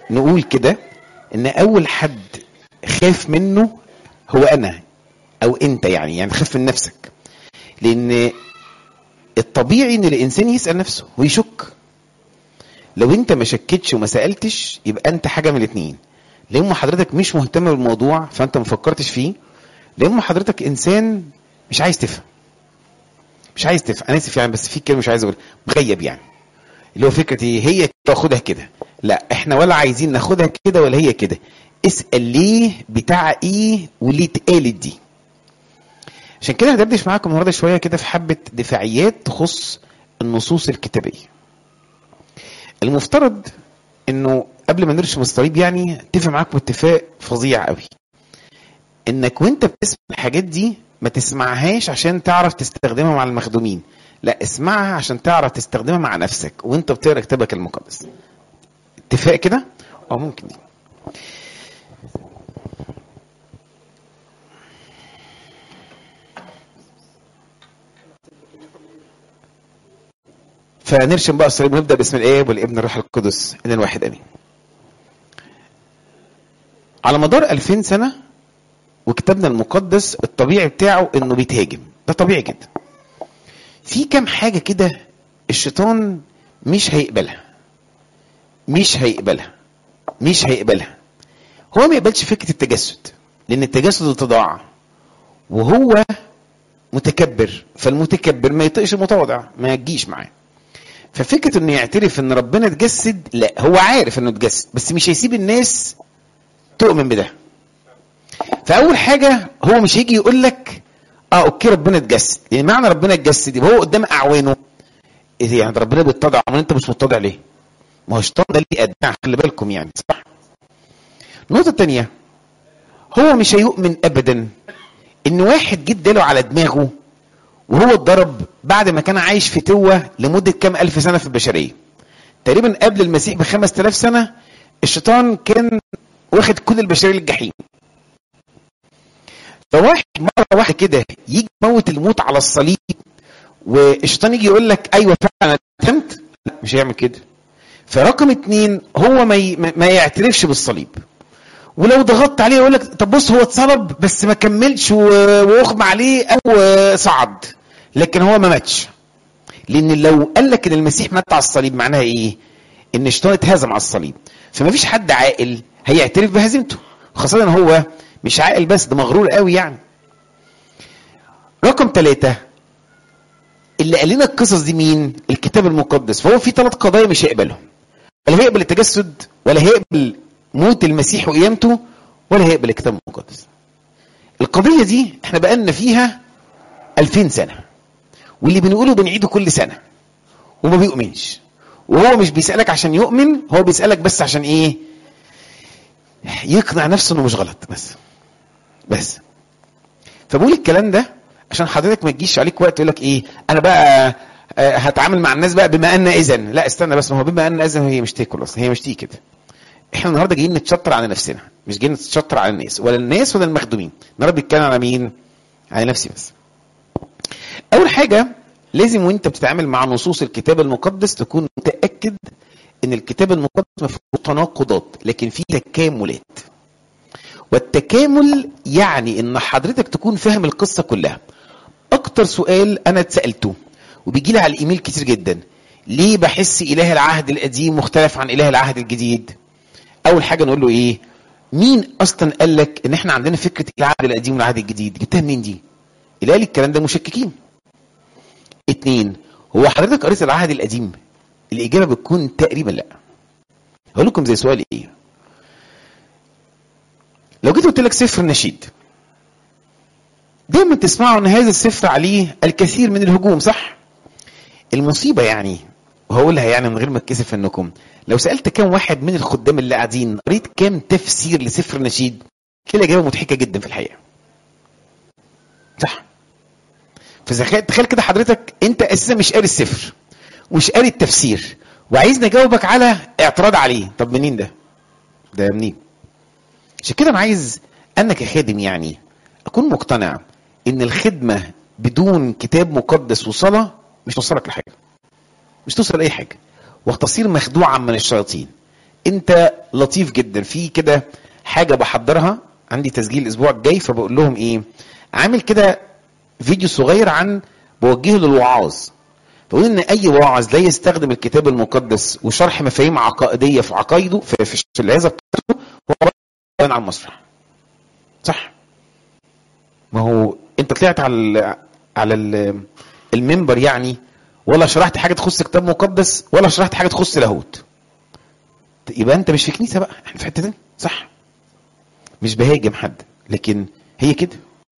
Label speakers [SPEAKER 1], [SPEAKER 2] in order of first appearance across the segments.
[SPEAKER 1] نقول كده ان اول حد خاف منه هو انا او انت يعني يعني خاف من نفسك لان الطبيعي ان الانسان يسال نفسه ويشك لو انت ما شكتش وما سالتش يبقى انت حاجه من الاثنين لا اما حضرتك مش مهتم بالموضوع فانت ما فكرتش فيه لا اما حضرتك انسان مش عايز تفهم مش عايز تفهم انا اسف يعني بس في كلمه مش عايز اقول مغيب يعني اللي هو فكره ايه هي تاخدها كده لا احنا ولا عايزين ناخدها كده ولا هي كده اسال ليه بتاع ايه وليه اتقالت دي عشان كده هدردش معاكم النهارده شويه كده في حبه دفاعيات تخص النصوص الكتابيه المفترض انه قبل ما نرسم الصليب يعني اتفق معاكم اتفاق فظيع قوي انك وانت بتسمع الحاجات دي ما تسمعهاش عشان تعرف تستخدمها مع المخدومين لا اسمعها عشان تعرف تستخدمها مع نفسك وانت بتقرا كتابك المقدس اتفاق كده اه ممكن دي فنرسم بقى الصليب ونبدا باسم الاب والابن والروح القدس ان الواحد امين على مدار 2000 سنه وكتابنا المقدس الطبيعي بتاعه انه بيتهاجم ده طبيعي جدا في كام حاجه كده الشيطان مش هيقبلها مش هيقبلها مش هيقبلها هو ما يقبلش فكره التجسد لان التجسد اتضاع وهو متكبر فالمتكبر ما يطيقش المتواضع ما يجيش معاه ففكره انه يعترف ان ربنا اتجسد لا هو عارف انه اتجسد بس مش هيسيب الناس تؤمن بده فاول حاجه هو مش هيجي يقول لك اه اوكي ربنا اتجسد يعني معنى ربنا اتجسد يبقى هو قدام اعوانه ايه يعني ربنا بيتضع امال انت مش متضع ليه؟ ما هو الشيطان ده ليه ادعاء خلي بالكم يعني صح؟ النقطه الثانيه هو مش هيؤمن ابدا ان واحد جه اداله على دماغه وهو اتضرب بعد ما كان عايش في توه لمده كام الف سنه في البشريه تقريبا قبل المسيح ب 5000 سنه الشيطان كان واخد كل البشريه للجحيم فواحد مره واحده كده يجي يموت الموت على الصليب والشيطان يجي يقول لك ايوه فعلا انا اتهمت لا مش هيعمل كده فرقم اتنين هو ما ي... ما يعترفش بالصليب ولو ضغطت عليه يقول لك طب بص هو اتصلب بس ما كملش واغمى عليه او صعد لكن هو ما ماتش لان لو قال لك ان المسيح مات على الصليب معناها ايه ان الشيطان اتهزم على الصليب فما فيش حد عاقل هيعترف بهزيمته خاصة هو مش عاقل بس ده مغرور قوي يعني رقم ثلاثة اللي قال لنا القصص دي مين الكتاب المقدس فهو في ثلاث قضايا مش هيقبلهم ولا هيقبل التجسد ولا هيقبل موت المسيح وقيامته ولا هيقبل الكتاب المقدس القضية دي احنا بقالنا فيها 2000 سنة واللي بنقوله بنعيده كل سنة وما بيؤمنش وهو مش بيسألك عشان يؤمن هو بيسألك بس عشان ايه يقنع نفسه انه مش غلط بس بس فبقول الكلام ده عشان حضرتك ما تجيش عليك وقت يقول لك ايه انا بقى هتعامل مع الناس بقى بما ان اذا لا استنى بس ما هو بما ان اذا هي مش تاكل اصلا هي مش تيجي كده احنا النهارده جايين نتشطر على نفسنا مش جايين نتشطر على الناس ولا الناس ولا المخدومين النهارده بيتكلم على مين على نفسي بس اول حاجه لازم وانت بتتعامل مع نصوص الكتاب المقدس تكون متاكد ان الكتاب المقدس ما فيهوش تناقضات لكن فيه تكاملات والتكامل يعني ان حضرتك تكون فاهم القصه كلها اكتر سؤال انا اتسالته وبيجي لي على الايميل كتير جدا ليه بحس اله العهد القديم مختلف عن اله العهد الجديد اول حاجه نقول له ايه مين اصلا قال لك ان احنا عندنا فكره العهد القديم والعهد الجديد جبتها منين دي اللي قال الكلام ده مشككين اتنين هو حضرتك قريت العهد القديم الاجابه بتكون تقريبا لا هقول لكم زي سؤال ايه لو جيت قلت لك سفر النشيد دايما تسمعوا ان هذا السفر عليه الكثير من الهجوم صح المصيبه يعني وهقولها يعني من غير ما اتكسف انكم لو سالت كام واحد من الخدام اللي قاعدين قريت كام تفسير لسفر النشيد تلاقي الاجابه مضحكه جدا في الحقيقه صح فتخيل كده حضرتك انت اساسا مش قاري السفر ومش قاري التفسير وعايزني اجاوبك على اعتراض عليه طب منين ده ده منين عشان كده انا عايز انا كخادم يعني اكون مقتنع ان الخدمه بدون كتاب مقدس وصلاه مش توصلك لحاجه مش توصل لاي حاجه وتصير مخدوعا من الشياطين انت لطيف جدا في كده حاجه بحضرها عندي تسجيل الاسبوع الجاي فبقول لهم ايه عامل كده فيديو صغير عن بوجهه للوعاظ بقول ان اي واعظ لا يستخدم الكتاب المقدس وشرح مفاهيم عقائديه في عقائده في, في, في العظه بتاعته هو على المسرح صح ما هو انت طلعت على ال على ال المنبر يعني ولا شرحت حاجه تخص كتاب مقدس ولا شرحت حاجه تخص لاهوت يبقى انت مش في كنيسه بقى احنا في حته تانية صح مش بهاجم حد لكن هي كده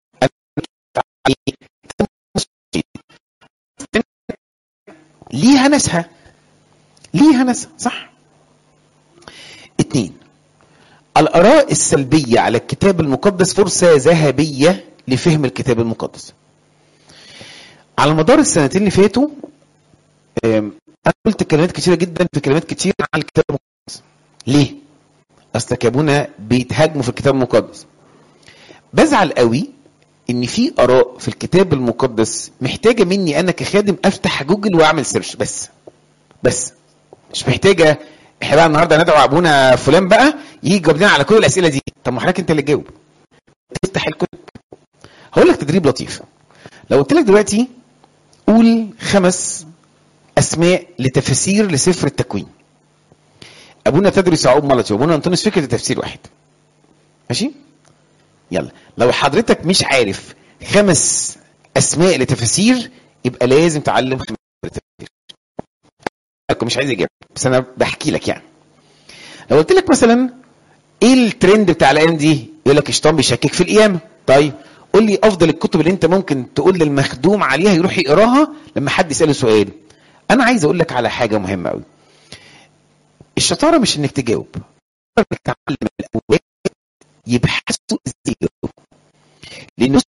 [SPEAKER 1] ليها ناسها ليها ناسها صح اتنين الآراء السلبية على الكتاب المقدس فرصة ذهبية لفهم الكتاب المقدس على مدار السنتين اللي فاتوا أنا قلت كلمات كتيرة جدا في كلمات كتير عن الكتاب المقدس ليه؟ أصلك يا ابونا بيتهاجموا في الكتاب المقدس بزعل قوي ان في اراء في الكتاب المقدس محتاجه مني انا كخادم افتح جوجل واعمل سيرش بس بس مش محتاجه احنا بقى النهارده ندعو ابونا فلان بقى يجي يجاوب لنا على كل الاسئله دي طب ما حضرتك انت اللي تجاوب تفتح الكتب هقول لك تدريب لطيف لو قلت لك دلوقتي قول خمس اسماء لتفاسير لسفر التكوين ابونا تدرس يعقوب ملطي وابونا انطونيوس فكره تفسير واحد ماشي يلا لو حضرتك مش عارف خمس اسماء لتفاسير يبقى لازم تعلم خمس لتفاسير مش عايز اجابه بس انا بحكي لك يعني لو قلت لك مثلا ايه الترند بتاع الايام دي يقول لك اشطان بيشكك في القيامه طيب قول لي افضل الكتب اللي انت ممكن تقول للمخدوم عليها يروح يقراها لما حد يساله سؤال انا عايز اقول لك على حاجه مهمه قوي الشطاره مش انك تجاوب انك تعلم الاول يبحثوا ازاي لان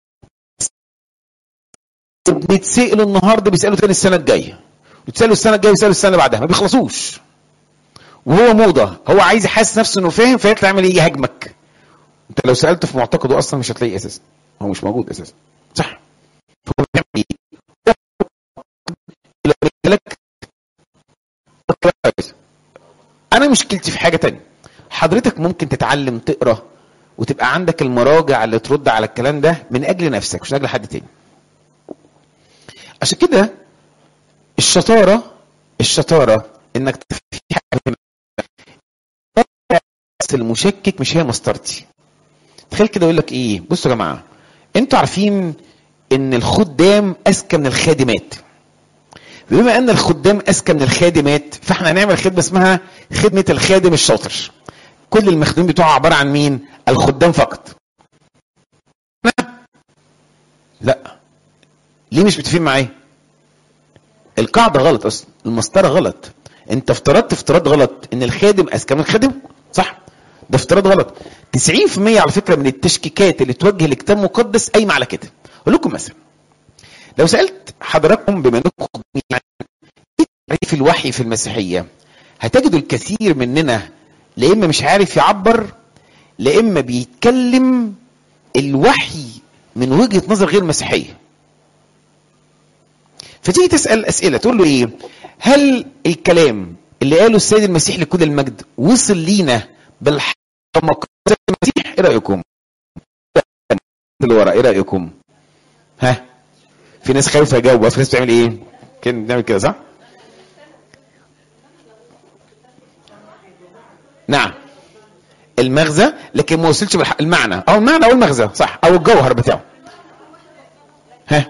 [SPEAKER 1] بيتسالوا النهارده بيسالوا تاني السنه الجايه وتسالوا السنه الجايه ويسالوا السنه اللي بعدها ما بيخلصوش وهو موضه هو عايز يحس نفسه انه فاهم فيطلع يعمل ايه يهاجمك انت لو سالته في معتقده اصلا مش هتلاقيه اساسا هو مش موجود اساسا صح هو بيعمل ايه لك انا مشكلتي في حاجه تانية حضرتك ممكن تتعلم تقرا وتبقى عندك المراجع اللي ترد على الكلام ده من اجل نفسك مش من اجل حد تاني عشان كده الشطاره الشطاره انك في حاجه المشكك مش هي مسطرتي تخيل كده يقول لك ايه بصوا يا جماعه انتوا عارفين ان الخدام اذكى من الخادمات بما ان الخدام اذكى من الخادمات فاحنا هنعمل خدمه اسمها خدمه الخادم الشاطر كل المخدومين بتوعه عباره عن مين الخدام فقط لا ليه مش متفقين معايا القاعده غلط اصلا المسطره غلط انت افترضت افتراض غلط ان الخادم اذكى من الخادم صح ده افتراض غلط 90% على فكره من التشكيكات اللي توجه لكتاب مقدس قايمه على كده اقول لكم مثلا لو سالت حضراتكم بما انكم يعني ايه تعريف الوحي في المسيحيه هتجدوا الكثير مننا لا اما مش عارف يعبر لا اما بيتكلم الوحي من وجهه نظر غير مسيحيه فتيجي تسال اسئله تقول له ايه هل الكلام اللي قاله السيد المسيح لكل المجد وصل لينا بالحق زي المسيح ايه رايكم اللي ورا ايه رايكم ها في ناس خايفه تجاوب في ناس بتعمل ايه كده بنعمل كده صح نعم المغزى لكن ما وصلش بالحق المعنى او المعنى او المغزى صح او الجوهر بتاعه ها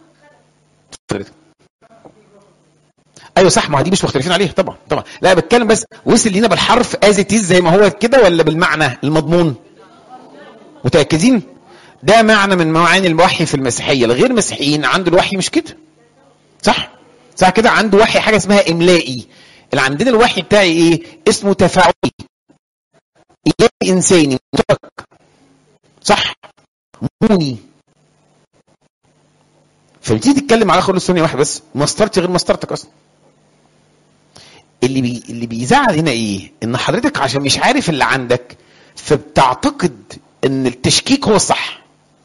[SPEAKER 1] ايوه صح ما دي مش مختلفين عليها طبعا طبعا لا بتكلم بس وصل لينا بالحرف از زي ما هو كده ولا بالمعنى المضمون متاكدين ده معنى من معاني الوحي في المسيحيه الغير مسيحيين عنده الوحي مش كده صح صح كده عنده وحي حاجه اسمها املائي اللي عندنا الوحي بتاعي ايه اسمه تفاعلي إيجابي إنساني مشترك صح موني فبتيجي تتكلم على خلق ثانيه واحده بس مسطرتي غير مسطرتك اصلا اللي بي اللي بيزعل هنا ايه ان حضرتك عشان مش عارف اللي عندك فبتعتقد ان التشكيك هو الصح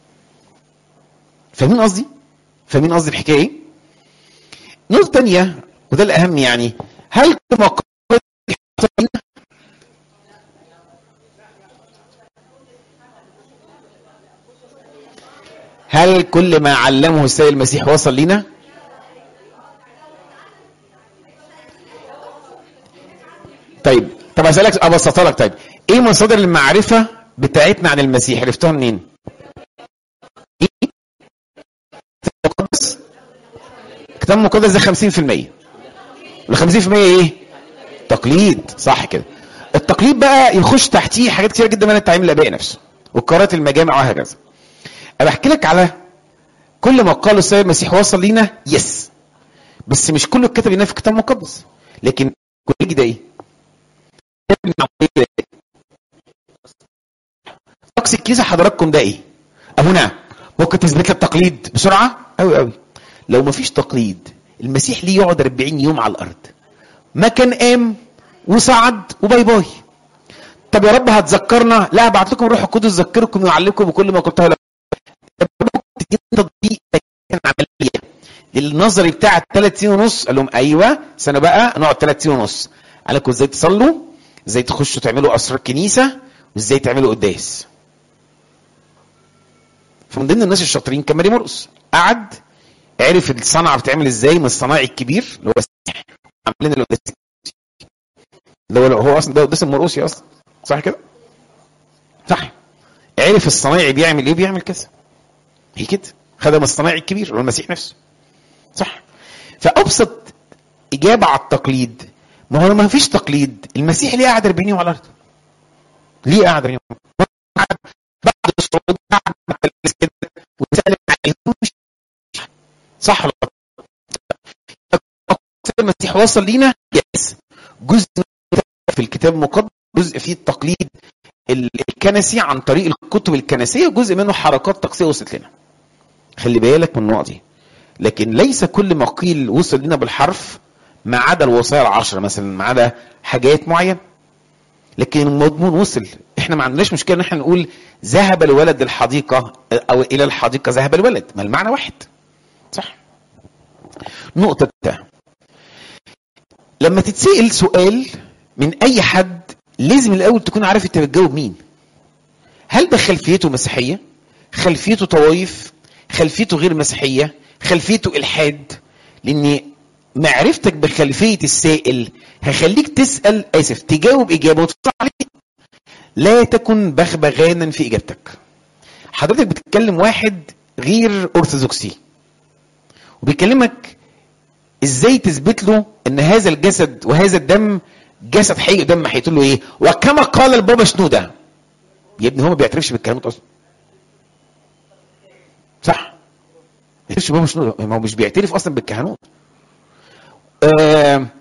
[SPEAKER 1] فاهمين قصدي فاهمين قصدي الحكايه ايه نقطه ثانيه وده الاهم يعني هل مقالات هل كل ما علمه السيد المسيح وصل لنا طيب طب اسالك ابسطها لك طيب ايه مصادر المعرفه بتاعتنا عن المسيح عرفتوها منين ايه الكتاب المقدس الكتاب المقدس ده 50% ال 50% ايه تقليد صح كده التقليد بقى يخش تحتيه حاجات كتير جدا من التعليم الابائي نفسه وقرارات المجامع وهكذا انا بحكي لك على كل ما قاله السيد المسيح وصل لينا يس بس مش كله اتكتب هنا في الكتاب المقدس لكن كل ده ايه طقس الكنيسه حضراتكم ده ايه ابونا ممكن تثبت لي التقليد بسرعه قوي قوي لو ما فيش تقليد المسيح ليه يقعد 40 يوم على الارض ما كان قام وصعد وباي باي طب يا رب هتذكرنا لا هبعت لكم روح القدس يذكركم ويعلمكم بكل ما قلته لكم تطبيق كان عمليه للنظري بتاع الثلاث سنين ونص قال لهم ايوه سنه بقى نقعد ثلاث سنين ونص قال لكم ازاي تصلوا ازاي تخشوا تعملوا اسرار كنيسه وازاي تعملوا قداس فمن ضمن الناس الشاطرين كان ماري مرقس قعد عرف الصنعه بتعمل ازاي من الصنايعي الكبير اللي هو المسيح عاملين القداس اللي هو هو اصلا ده قداس المرقسي اصلا صح كده؟ صح عرف الصنايعي بيعمل ايه بيعمل كذا هي كده خدم الصنايعي الكبير اللي هو المسيح نفسه صح فابسط اجابه على التقليد ما هو ما فيش تقليد المسيح ليه قاعد 40 يوم على الارض ليه قاعد 40 يوم بعد الصعود قعد مع الناس كده وسال عليهم صح ولا المسيح وصل لينا يس جزء في الكتاب المقدس جزء فيه التقليد الكنسي عن طريق الكتب الكنسيه وجزء منه حركات طقسيه وصلت لنا خلي بالك من النقطه دي لكن ليس كل ما قيل وصل لنا بالحرف ما عدا الوصايا العشرة مثلا ما عدا حاجات معينة لكن المضمون وصل احنا ما عندناش مشكلة ان احنا نقول ذهب الولد للحديقة او الى الحديقة ذهب الولد ما المعنى واحد صح نقطة التاء لما تتسأل سؤال من اي حد لازم الاول تكون عارف انت بتجاوب مين هل ده خلفيته مسيحية خلفيته طوائف خلفيته غير مسيحية خلفيته الحاد لان معرفتك بخلفيه السائل هيخليك تسال اسف تجاوب اجابه وتطلع عليه لا تكن بغبغانا في اجابتك حضرتك بتتكلم واحد غير ارثوذكسي وبيكلمك ازاي تثبت له ان هذا الجسد وهذا الدم جسد حقيقي دم حقيقي تقول له ايه وكما قال البابا شنوده يا ابني هو ما بيعترفش بالكلام ده اصلا صح يعترفش بابا شنوده ما هو مش بيعترف اصلا بالكهنوت آه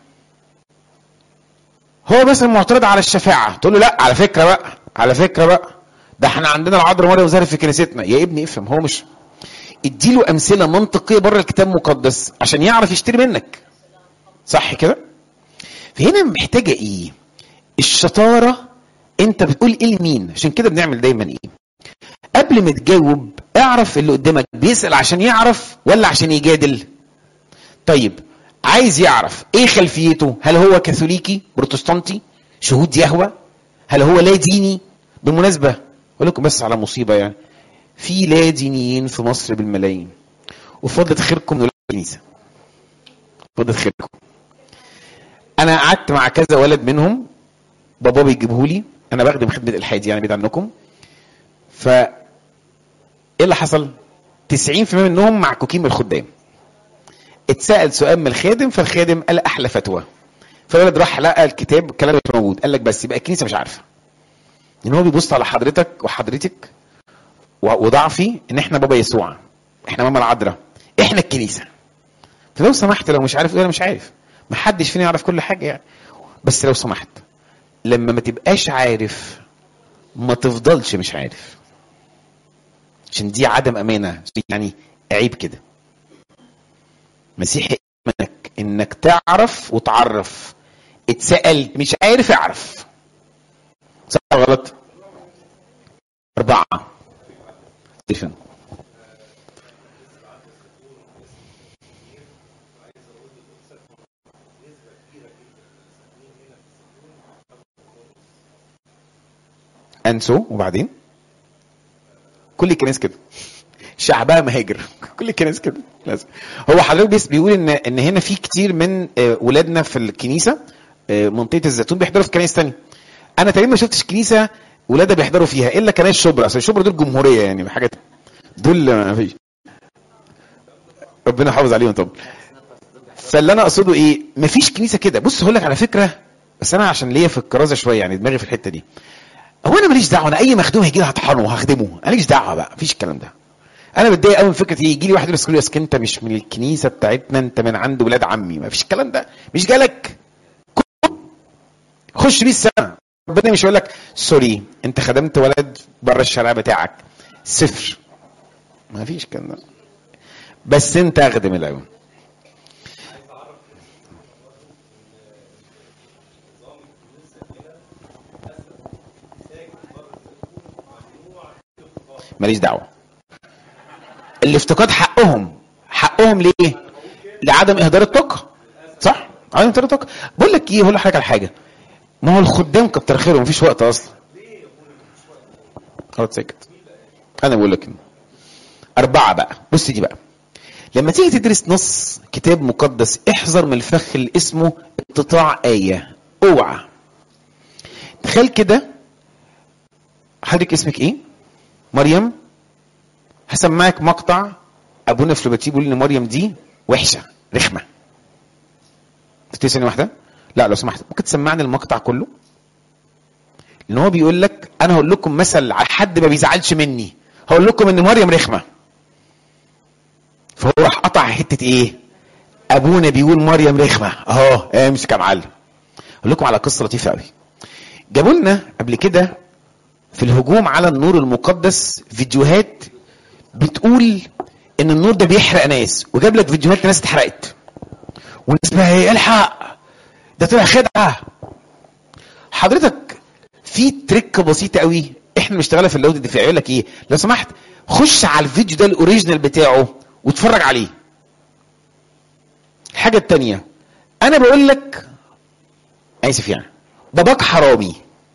[SPEAKER 1] هو مثلا معترض على الشفاعة تقول له لا على فكرة بقى على فكرة بقى ده احنا عندنا العذراء مريم ظهرت في كنيستنا يا ابني افهم هو مش اديله امثله منطقيه بره الكتاب المقدس عشان يعرف يشتري منك صح كده فهنا محتاجه ايه الشطاره انت بتقول ايه لمين عشان كده بنعمل دايما ايه قبل ما تجاوب اعرف اللي قدامك بيسال عشان يعرف ولا عشان يجادل طيب عايز يعرف ايه خلفيته هل هو كاثوليكي بروتستانتي شهود يهوى هل هو لا ديني بالمناسبة اقول لكم بس على مصيبة يعني في لا دينيين في مصر بالملايين وفضلت خيركم من ولاد الكنيسة فضلت خيركم انا قعدت مع كذا ولد منهم بابا بيجيبه لي انا بخدم خدمة الحاد يعني بعيد عنكم ف ايه اللي حصل 90% منهم معكوكين بالخدام اتسال سؤال من الخادم فالخادم قال احلى فتوى فالولد راح لقى الكتاب الكلام مش موجود قال لك بس يبقى الكنيسه مش عارفه ان هو بيبص على حضرتك وحضرتك وضعفي ان احنا بابا يسوع احنا ماما العذراء احنا الكنيسه فلو سمحت لو مش عارف انا مش عارف ما حدش فينا يعرف كل حاجه يعني بس لو سمحت لما ما تبقاش عارف ما تفضلش مش عارف عشان دي عدم امانه يعني عيب كده مسيح منك انك تعرف وتعرف اتسأل مش عارف اعرف صح ولا غلط أربعة ستيفن أنسو وبعدين كل الكنائس كده شعبها مهاجر كل الكنائس كده لازم هو حضرتك بس بيقول ان ان هنا في كتير من آه، ولادنا في الكنيسه آه، منطقه الزيتون بيحضروا في كنائس تانية انا تقريبا ما شفتش كنيسه ولادها بيحضروا فيها الا كنائس شبرا اصل شبرا دول جمهوريه يعني حاجه دول ما فيش ربنا يحافظ عليهم طبعا فاللي انا اقصده ايه مفيش كنيسه كده بص هقول لك على فكره بس انا عشان ليا في الكرازه شويه يعني دماغي في الحته دي هو انا ماليش دعوه انا اي مخدوم هيجي لي هطحنه وهخدمه انا ماليش دعوه بقى مفيش الكلام ده انا بتضايق قوي من فكره ايه يجي لي واحد يقول لي اصل انت مش من الكنيسه بتاعتنا انت من عند ولاد عمي مفيش الكلام ده مش جالك خش بيه السنه ربنا مش هيقول لك سوري انت خدمت ولد بره الشارع بتاعك صفر مفيش الكلام ده بس انت اخدم الاول ماليش دعوه الافتقاد حقهم حقهم ليه لعدم اهدار الطاقه صح عدم اهدار الطاقه بقول لك ايه هقول لحضرتك على حاجه ما هو الخدام كتر خيرهم مفيش وقت اصلا خلاص سكت انا بقول لك إنه. اربعه بقى بص دي بقى لما تيجي تدرس نص كتاب مقدس احذر من الفخ اللي اسمه اقتطاع ايه اوعى تخيل كده حضرتك اسمك ايه مريم هسمعك مقطع ابونا فلوباتي بيقول ان مريم دي وحشه رخمه تبتدي ثانيه واحده لا لو سمحت ممكن تسمعني المقطع كله لان هو بيقول لك انا هقول لكم مثل على حد ما بيزعلش مني هقول لكم ان مريم رخمه فهو راح قطع حته ايه ابونا بيقول مريم رخمه اهو امسك يا معلم اقول لكم على قصه لطيفه قوي جابوا لنا قبل كده في الهجوم على النور المقدس فيديوهات بتقول ان النور ده بيحرق ناس وجاب لك فيديوهات ناس اتحرقت والناس بقى ايه الحق ده طلع خدعه حضرتك في تريك بسيطه قوي احنا بنشتغلها في اللود الدفاعي يقول لك ايه لو سمحت خش على الفيديو ده الاوريجينال بتاعه واتفرج عليه الحاجه التانية انا بقول لك اسف يعني باباك حرامي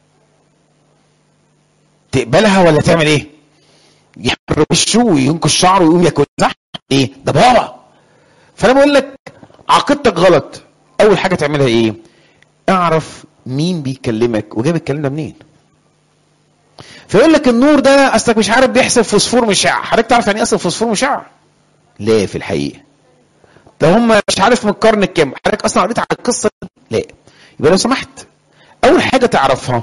[SPEAKER 1] تقبلها ولا تعمل ايه يحمر وشه وينكش شعره ويقوم ياكل صح ايه ده بابا فانا بقول لك عقيدتك غلط اول حاجه تعملها ايه اعرف مين بيكلمك وجاب الكلام ده منين فيقول لك النور ده اصلك مش عارف بيحسب فوسفور مشع حضرتك تعرف يعني ايه اصلا فوسفور مشع لا في الحقيقه ده هم مش عارف من القرن الكام حضرتك اصلا قريت على القصه دي؟ لا يبقى لو سمحت اول حاجه تعرفها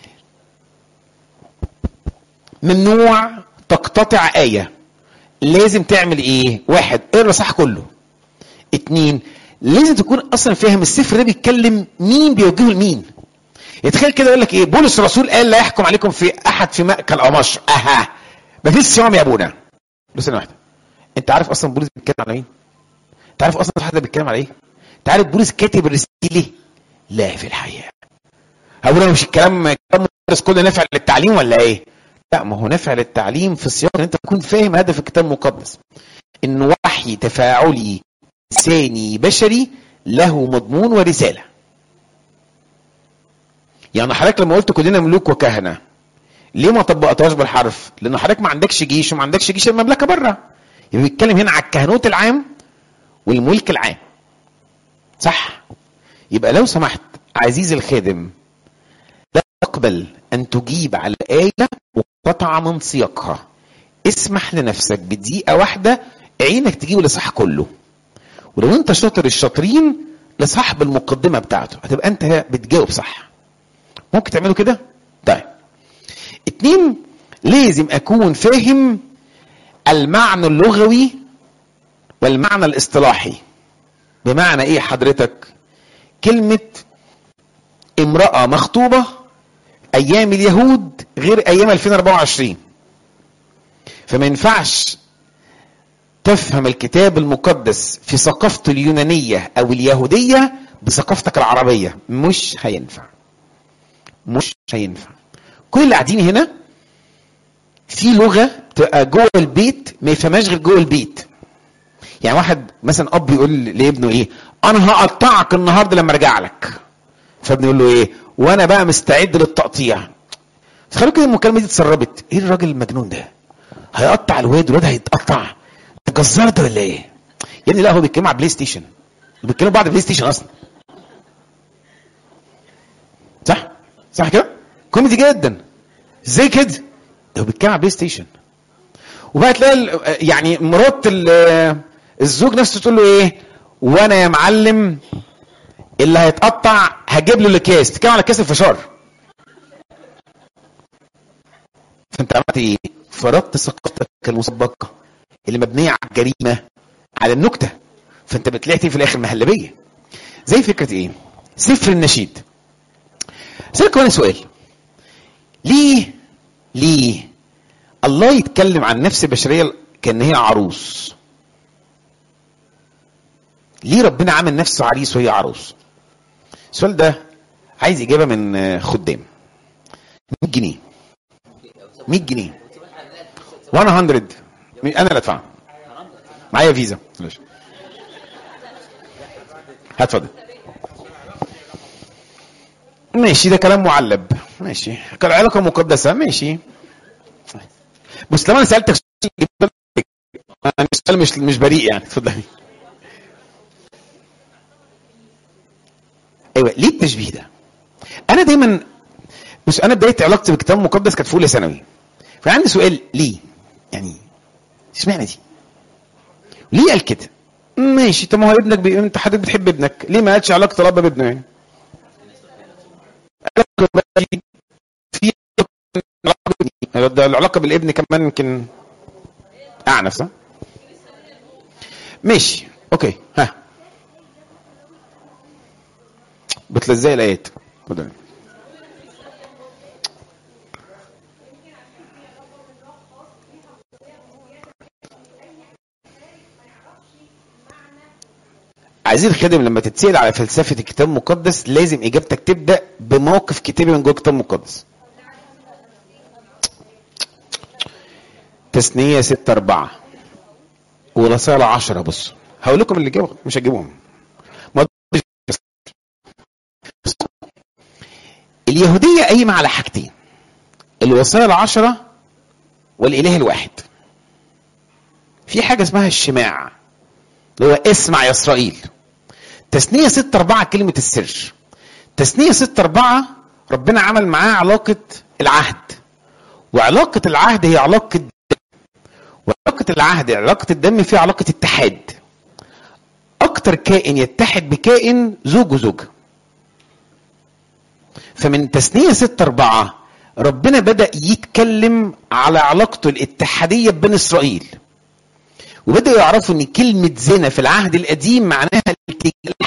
[SPEAKER 1] ممنوع تقتطع آية لازم تعمل ايه واحد اقرا صح كله اتنين لازم تكون اصلا فاهم السفر ده بيتكلم مين بيوجهه لمين يتخيل كده يقول لك ايه بولس الرسول قال لا يحكم عليكم في احد في مأكل او مشرب اها مفيش صيام يا ابونا بص انا واحده انت عارف اصلا بولس بيتكلم على مين انت عارف اصلا الحد ده بيتكلم على ايه انت عارف بولس كاتب الرساله ليه لا في الحقيقه ابونا مش الكلام كلام مدرس كله نافع للتعليم ولا ايه لا ما هو نافع للتعليم في السياق ان انت تكون فاهم هدف الكتاب المقدس ان وحي تفاعلي انساني بشري له مضمون ورساله يعني حضرتك لما قلت كلنا ملوك وكهنه ليه ما طبقتهاش بالحرف لان حضرتك ما عندكش جيش وما عندكش جيش المملكه بره يبقى بيتكلم هنا على الكهنوت العام والملك العام صح يبقى لو سمحت عزيزي الخادم لا تقبل ان تجيب على آية وقطع من سياقها اسمح لنفسك بدقيقة واحدة عينك تجيب الاصحاح كله ولو انت شاطر الشاطرين الاصحاح بالمقدمة بتاعته هتبقى انت بتجاوب صح ممكن تعملوا كده طيب اتنين لازم اكون فاهم المعنى اللغوي والمعنى الاصطلاحي بمعنى ايه حضرتك كلمة امرأة مخطوبة ايام اليهود غير ايام 2024 فما ينفعش تفهم الكتاب المقدس في ثقافته اليونانية او اليهودية بثقافتك العربية مش هينفع مش هينفع كل اللي قاعدين هنا في لغة تبقى جوه البيت ما يفهمهاش غير جوه البيت يعني واحد مثلا اب يقول لابنه ايه انا هقطعك النهارده لما ارجع لك فابنه يقول له ايه وانا بقى مستعد للتقطيع تخيلوا كده المكالمه دي اتسربت ايه الراجل المجنون ده هيقطع الواد الواد هيتقطع ده جزار ده ولا ايه؟ يا ابني لا هو بيتكلم على بلاي ستيشن بيتكلموا بعض بلاي ستيشن اصلا صح؟ صح كده؟ كوميدي جدا ازاي كده؟ ده هو بيتكلم على بلاي ستيشن وبقى تلاقي ال- يعني مرات ال- الزوج نفسه تقول له ايه؟ وانا يا معلم اللي هيتقطع هجيب له الاكياس تتكلم على كاس الفشار فانت عملت ايه؟ فرضت ثقافتك المسبقه اللي مبنيه على الجريمه على النكته فانت بتلاقي في الاخر مهلبيه زي فكره ايه؟ سفر النشيد اسالكم انا سؤال ليه ليه الله يتكلم عن نفس البشريه كان هي عروس ليه ربنا عمل نفسه عريس وهي عروس السؤال ده عايز اجابه من آه، خدام 100 جنيه 100 جنيه 100 انا اللي ادفعها معايا فيزا معلش هاتفضل ماشي ده كلام معلب ماشي كان علاقه مقدسه ماشي بس لما انا سالتك سؤال أنا السؤال مش مش بريء يعني اتفضلي ايوه ليه التشبيه ده؟ انا دايما بص انا بدايه علاقتي بالكتاب المقدس كانت في اولى ثانوي فعندي سؤال ليه؟ يعني اشمعنى دي؟ ليه قال كده؟ ماشي طب ما هو ابنك بي... انت حضرتك بتحب ابنك ليه ما قالش علاقه الاب بابنه يعني؟ علاقة بالابن- في علاقة بالابن. ده العلاقه بالابن كمان يمكن اعنف صح؟ ماشي اوكي ها بتلزق الايات اتفضل عايزين الخادم لما تتسأل على فلسفة الكتاب المقدس لازم إجابتك تبدأ بموقف كتابي من جوه الكتاب المقدس. تثنية ستة أربعة ورسالة عشرة بص هقول لكم اللي جابوا مش هجيبهم ما اليهودية قايمة على حاجتين الوصايا العشرة والإله الواحد في حاجة اسمها الشماع اللي هو اسمع يا إسرائيل تثنية ستة أربعة كلمة السر تثنية ستة أربعة ربنا عمل معاه علاقة العهد وعلاقة العهد هي علاقة دم وعلاقة العهد علاقة الدم فيها علاقة اتحاد أكتر كائن يتحد بكائن زوج وزوجة فمن تثنية ستة أربعة ربنا بدأ يتكلم على علاقته الاتحادية بين إسرائيل وبدأوا يعرفوا إن كلمة زنا في العهد القديم معناها الاتجاه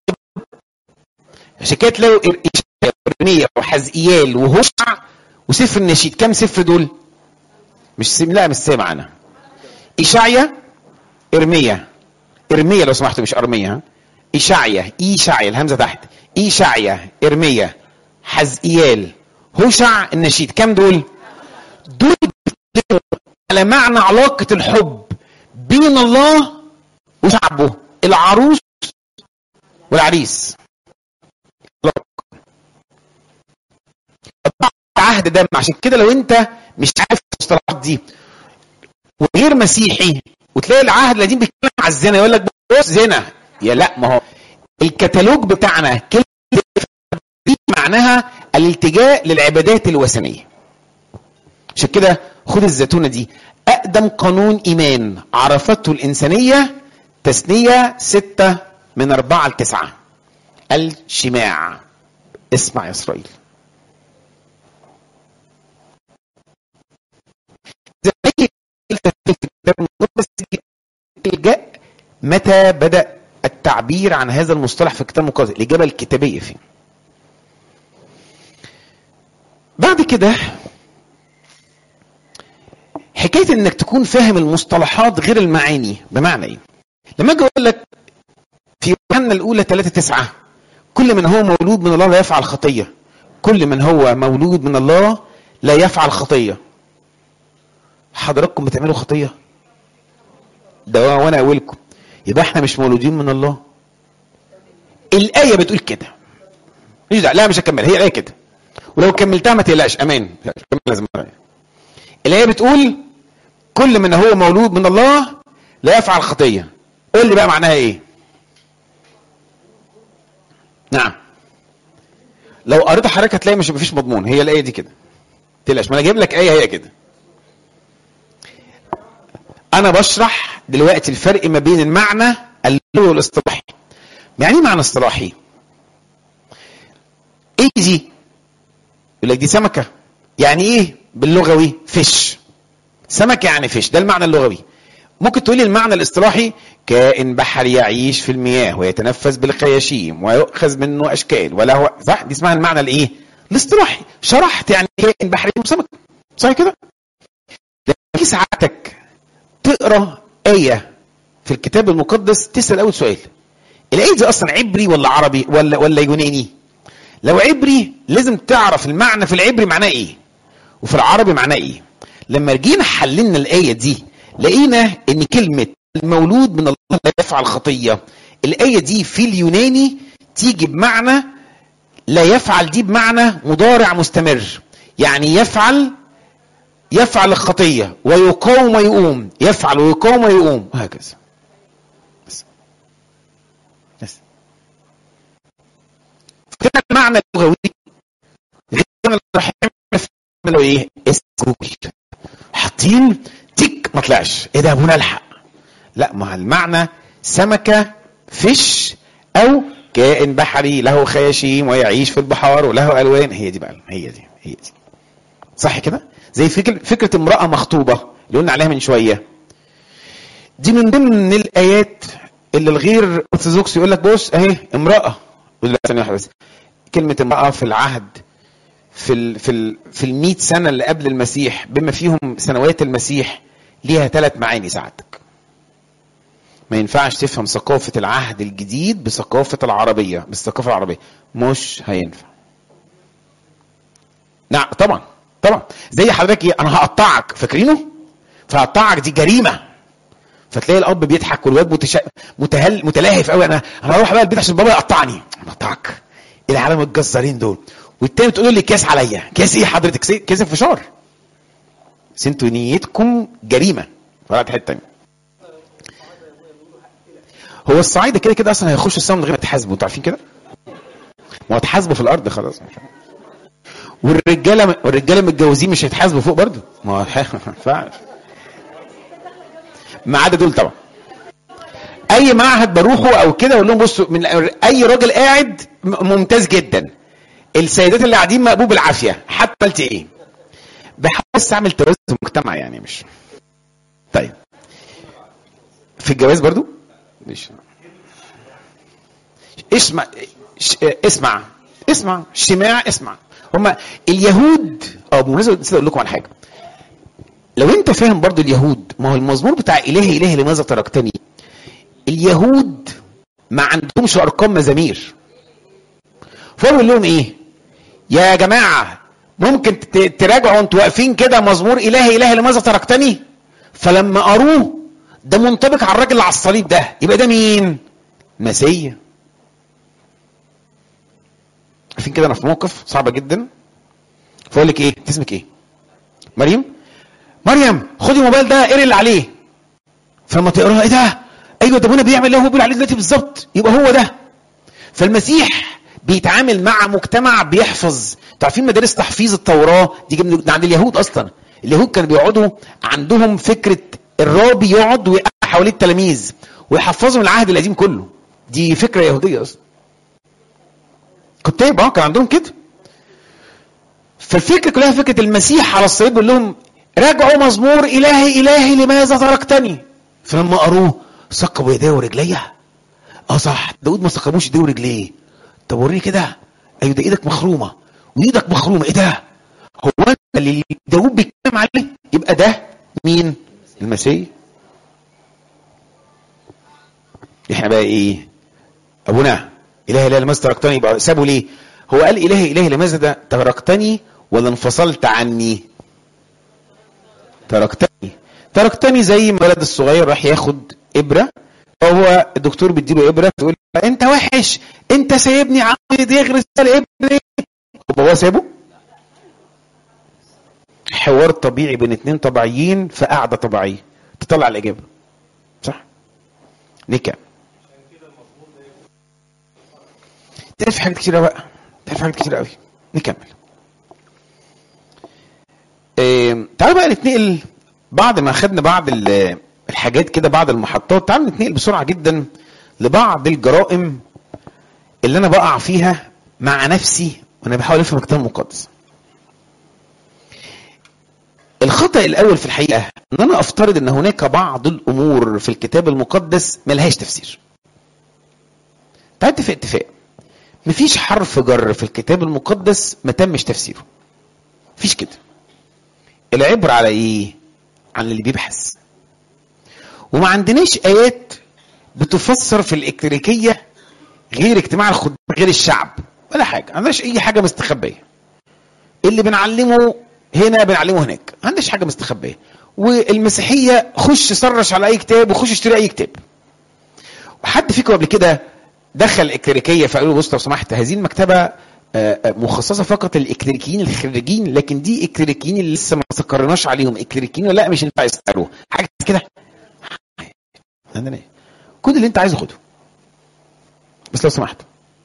[SPEAKER 1] عشان كده تلاقوا إرميا وإرميا وحزقيال وهوشع وسفر النشيد كم سفر دول؟ مش سم... لا مش سامع أنا إشعيا إرميا إرميا لو سمحتوا مش أرميا ها إشعيا إيشعيا الهمزة تحت إيشعيا إرميا حزقيال هوشع النشيد كم دول؟ دول بيتكلموا على معنى علاقة الحب بين الله وشعبه العروس والعريس عهد دم عشان كده لو انت مش عارف المصطلحات دي وغير مسيحي وتلاقي العهد القديم بيتكلم على الزنا يقول لك بص زنا يا لا ما هو الكتالوج بتاعنا كلمه دي معناها الالتجاء للعبادات الوثنيه عشان كده خد الزيتونه دي اقدم قانون ايمان عرفته الانسانيه تثنيه ستة من أربعة لتسعة الشماع اسمع يا إسرائيل زي الجاء متى بدأ التعبير عن هذا المصطلح في الكتاب المقدس الإجابة الكتابية فيه بعد كده حكايه انك تكون فاهم المصطلحات غير المعاني بمعنى ايه؟ لما اجي اقول لك في يوحنا الاولى 3 9 كل من هو مولود من الله لا يفعل خطيه كل من هو مولود من الله لا يفعل خطيه حضراتكم بتعملوا خطيه ده وانا اقولكم يبقى احنا مش مولودين من الله الايه بتقول كده مش دعوه لا مش هكمل هي الايه كده ولو كملتها ما تقلقش امان كمل لازم الايه بتقول كل من هو مولود من الله لا يفعل خطيه قول لي بقى معناها ايه نعم لو قريت حضرتك هتلاقي مش مفيش مضمون هي الايه دي كده تلاش ما انا جايب لك ايه هي كده انا بشرح دلوقتي الفرق ما بين المعنى اللغوي والاصطلاحي يعني ايه معنى اصطلاحي ايه دي يقول لك دي سمكه يعني ايه باللغوي فيش سمكه يعني فيش ده المعنى اللغوي ممكن تقول لي المعنى الاصطلاحي كائن بحري يعيش في المياه ويتنفس بالخياشيم ويؤخذ منه اشكال وله صح دي اسمها المعنى الايه الاصطلاحي شرحت يعني كائن بحري وسمك صحيح كده لما ساعتك تقرا ايه في الكتاب المقدس تسال اول سؤال الايه دي اصلا عبري ولا عربي ولا ولا يوناني لو عبري لازم تعرف المعنى في العبري معناه ايه وفي العربي معناه ايه لما جينا حللنا الايه دي لقينا ان كلمه المولود من الله لا يفعل خطيه الايه دي في اليوناني تيجي بمعنى لا يفعل دي بمعنى مضارع مستمر يعني يفعل يفعل الخطيه ويقاوم ويقوم يفعل ويقاوم ويقوم وهكذا بس بس كده المعنى اللغوي غير لو ايه جوجل حاطين تك ما طلعش ايه ده يا ابونا الحق لا ما المعنى سمكه فيش او كائن بحري له خياشيم ويعيش في البحار وله الوان هي دي بقى هي دي هي دي صح كده زي فكره فكره امراه مخطوبه اللي قلنا عليها من شويه دي من ضمن الايات اللي الغير ارثوذكس يقول لك بص اهي امراه بس كلمه امراه في العهد في ال في ال في ال سنه اللي قبل المسيح بما فيهم سنوات المسيح ليها ثلاث معاني سعادتك ما ينفعش تفهم ثقافة العهد الجديد بثقافة العربية بالثقافة العربية مش هينفع نعم طبعا طبعا زي حضرتك ايه انا هقطعك فاكرينه فهقطعك دي جريمة فتلاقي الاب بيضحك والواد متش... متهل متلهف قوي انا انا هروح بقى البيت عشان بابا يقطعني اقطعك ايه العالم الجزارين دول والتاني تقول لي كاس عليا كاس ايه حضرتك كاس انفجار بس انتوا نيتكم جريمه فرقت حته تانية هو الصعايده كده كده اصلا هيخش السما من غير ما تحاسبوا انتوا عارفين كده؟ ما هو اتحاسبوا في الارض خلاص والرجاله والرجاله متجوزين مش هيتحاسبوا فوق برضه ما هو ما ينفعش ما عدا دول طبعا اي معهد بروحه او كده اقول لهم بصوا من اي راجل قاعد ممتاز جدا السيدات اللي قاعدين مقبول بالعافيه حتى قلت ايه بحاول بس اعمل توازن في المجتمع يعني مش طيب في الجواز برضو مش اسمع اسمع اسمع شماع اسمع هما اليهود اه بمناسبه نسيت اقول لكم على حاجه لو انت فاهم برضو اليهود ما هو المزمور بتاع الهي الهي لماذا تركتني اليهود ما عندهمش ارقام مزامير فهو بيقول لهم ايه يا جماعه ممكن تراجعوا انتوا واقفين كده مزمور الهي الهي لماذا تركتني فلما قروه ده منطبق على الراجل اللي على الصليب ده يبقى ده مين مسيا عارفين كده انا في موقف صعب جدا فاقول لك ايه اسمك ايه مريم مريم خدي الموبايل ده اقري اللي عليه فلما تقراها ايه ده ايوه ده ابونا بيعمل اللي هو بيقول عليه دلوقتي بالظبط يبقى هو ده فالمسيح بيتعامل مع مجتمع بيحفظ عارفين مدارس تحفيظ التوراه دي من عند اليهود اصلا اليهود كانوا بيقعدوا عندهم فكره الرابي يقعد ويقع حواليه التلاميذ ويحفظهم العهد القديم كله دي فكره يهوديه اصلا كتاب اه كان عندهم كده فالفكره كلها فكره المسيح على الصليب بيقول لهم راجعوا مزمور الهي الهي لماذا تركتني فلما قروه ثقبوا يديه ورجليه اه صح داود ما ثقبوش ايديه ورجليه طب وريني كده ايوه ده ايدك مخرومه وايدك مخرومه ايه ده هو انت اللي داود بيتكلم عليه يبقى ده مين المسيح احنا بقى ايه ابونا اله اله لماذا تركتني يبقى سابه ليه هو قال اله اله لماذا ده تركتني ولا انفصلت عني تركتني تركتني زي ما الولد الصغير راح ياخد ابره فهو الدكتور بيديله ابره تقول انت وحش انت سايبني عايز يغرس الابره هو سابه حوار طبيعي بين اتنين طبيعيين في قعده طبيعيه تطلع الاجابه صح نكمل تعرف حاجات كتير قوي بقى تعرف حاجات كتير قوي نكمل إيه تعالوا بقى نتنقل بعد ما خدنا بعض ال- الحاجات كده بعض المحطات تعالوا نتنقل بسرعه جدا لبعض الجرائم اللي انا بقع فيها مع نفسي وانا بحاول افهم الكتاب المقدس الخطأ الأول في الحقيقة إن أنا أفترض إن هناك بعض الأمور في الكتاب المقدس ملهاش تفسير. تعال اتفق اتفاق. مفيش حرف جر في الكتاب المقدس ما تمش تفسيره. مفيش كده. العبرة على إيه؟ عن اللي بيبحث. وما عندناش آيات بتفسر في الإكتريكية غير اجتماع الخدام غير الشعب ولا حاجة، ما عندناش أي حاجة مستخبية. اللي بنعلمه هنا بنعلمه هناك ما عندش حاجه مستخبيه والمسيحيه خش سرش على اي كتاب وخش اشتري اي كتاب وحد فيكم قبل كده دخل الكليريكيه فقال له بص لو سمحت هذه المكتبه آه، آه، مخصصه فقط للاكليريكيين الخريجين لكن دي اكليريكيين اللي لسه ما استقرناش عليهم اكليريكيين ولا لا مش ينفع يسالوه حاجه كده عندنا ايه كل اللي انت عايزه خده بس لو سمحت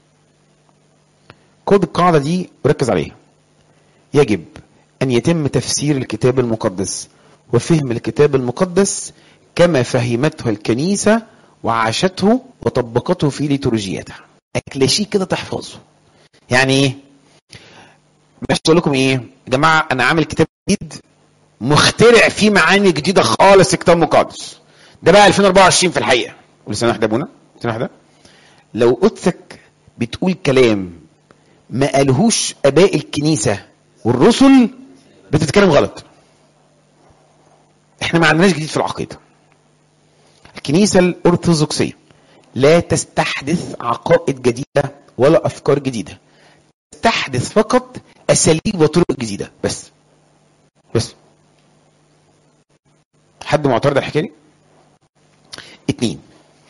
[SPEAKER 1] خد القاعده دي وركز عليها يجب أن يتم تفسير الكتاب المقدس وفهم الكتاب المقدس كما فهمته الكنيسة وعاشته وطبقته في ليتورجيتها أكلاشيه كده تحفظه يعني إيه؟ بس أقول لكم إيه؟ يا جماعة أنا عامل كتاب جديد مخترع فيه معاني جديدة خالص الكتاب المقدس ده بقى 2024 في الحقيقة ولسه واحدة ابونا لسه واحدة لو قدسك بتقول كلام ما قالهوش اباء الكنيسه والرسل بتتكلم غلط احنا ما عندناش جديد في العقيده الكنيسه الارثوذكسيه لا تستحدث عقائد جديده ولا افكار جديده تستحدث فقط اساليب وطرق جديده بس بس حد معترض على الحكايه دي اتنين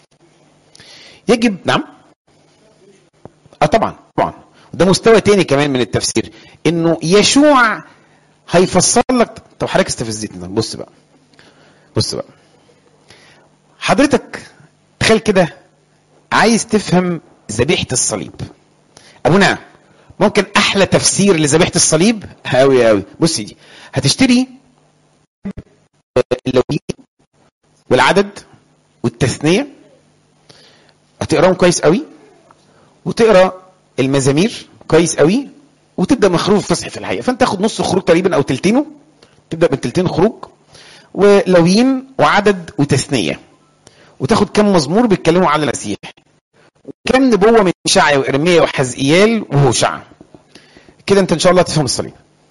[SPEAKER 1] يجب نعم اه طبعا طبعا ده مستوى تاني كمان من التفسير انه يشوع هيفسر لك طب حضرتك استفزتني بص بقى بص بقى حضرتك تخيل كده عايز تفهم ذبيحة الصليب ابونا ممكن احلى تفسير لذبيحة الصليب هاوي هاوي بص دي هتشتري اللويين والعدد والتثنية هتقراهم كويس قوي وتقرا المزامير كويس قوي وتبدا من خروج فصح في الحقيقه فانت تاخد نص خروج تقريبا او تلتينه تبدا من تلتين خروج ولويين وعدد وتثنيه وتاخد كم مزمور بيتكلموا على المسيح كم نبوه من اشعيا وارميا وحزقيال وهوشع كده انت ان شاء الله تفهم الصليب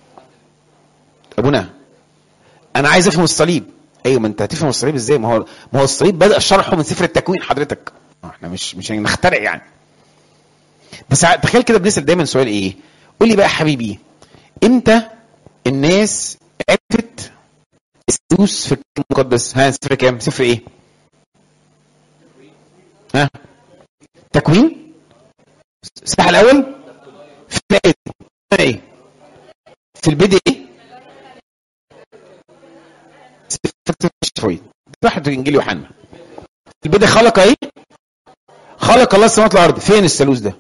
[SPEAKER 1] ابونا انا عايز افهم الصليب ايوه ما انت هتفهم الصليب ازاي ما هو ما هو الصليب بدا شرحه من سفر التكوين حضرتك احنا مش مش هنخترع يعني بس ع- تخيل كده بنسال دايما سؤال ايه قول لي بقى يا حبيبي امتى الناس عرفت السدوس في الكتاب المقدس ها سفر كام سفر ايه ها تكوين الصح الاول في الآية دي. ايه في البدء ايه سفر الشفوي واحد انجيل يوحنا في البدء خلق ايه خلق الله السماوات والارض فين الثالوث ده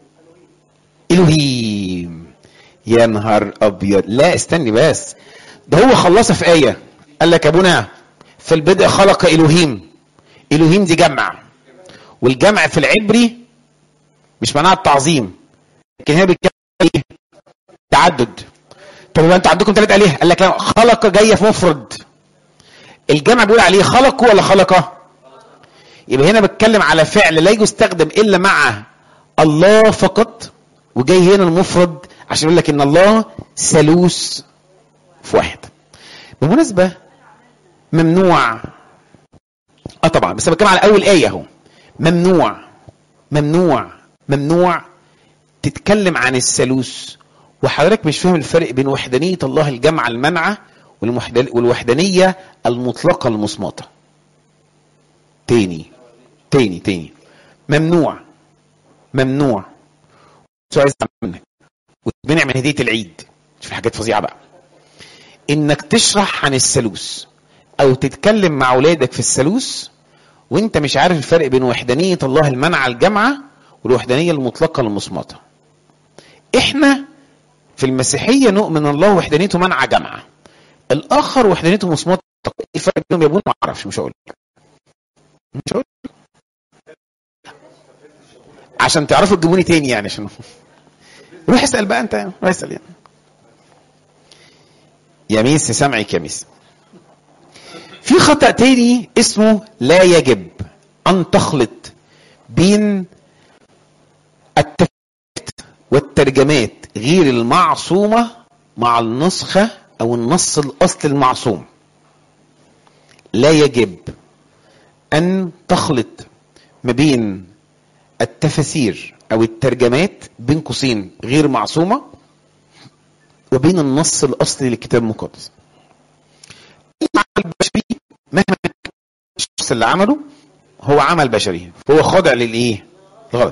[SPEAKER 1] الوهيم يا نهار ابيض لا استني بس ده هو خلصها في ايه قال لك يا ابونا في البدء خلق الوهيم الوهيم دي جمع والجمع في العبري مش معناها التعظيم لكن هي بتتكلم ايه تعدد طب يبقى انتوا عندكم ثلاث الهه قال لك لا خلق جايه في مفرد الجمع بيقول عليه خلقه ولا خلقه يبقى هنا بتكلم على فعل لا يستخدم الا مع الله فقط وجاي هنا المفرد عشان يقول لك ان الله ثالوث في واحد بالمناسبه ممنوع اه طبعا بس أنا بتكلم على اول ايه اهو ممنوع ممنوع ممنوع تتكلم عن الثالوث وحضرتك مش فاهم الفرق بين وحدانيه الله الجمع المنعه والمحد- والوحدانيه المطلقه المصمته تاني تاني تاني ممنوع ممنوع سؤال عايز أعمل منك وتمنع من هديه العيد شوف حاجات فظيعه بقى انك تشرح عن الثالوث او تتكلم مع اولادك في الثالوث وانت مش عارف الفرق بين وحدانيه الله المنعه الجامعه والوحدانيه المطلقه المصمته احنا في المسيحيه نؤمن الله وحدانيته منعه جامعه الاخر وحدانيته مصمته ايه الفرق بينهم يا ابونا ما اعرفش مش هقول لك مش هقول لك. عشان تعرفوا تجيبوني تاني يعني عشان روح اسال بقى انت روح اسال يعني يا ميس سامعك يا ميس في خطأ تاني اسمه لا يجب أن تخلط بين التفسيرات والترجمات غير المعصومة مع النسخة أو النص الأصل المعصوم لا يجب أن تخلط ما بين التفاسير أو الترجمات بين قوسين غير معصومة وبين النص الأصلي للكتاب المقدس العمل البشري مهما كان الشخص اللي عمله هو عمل بشري هو خاضع للايه؟ الغلط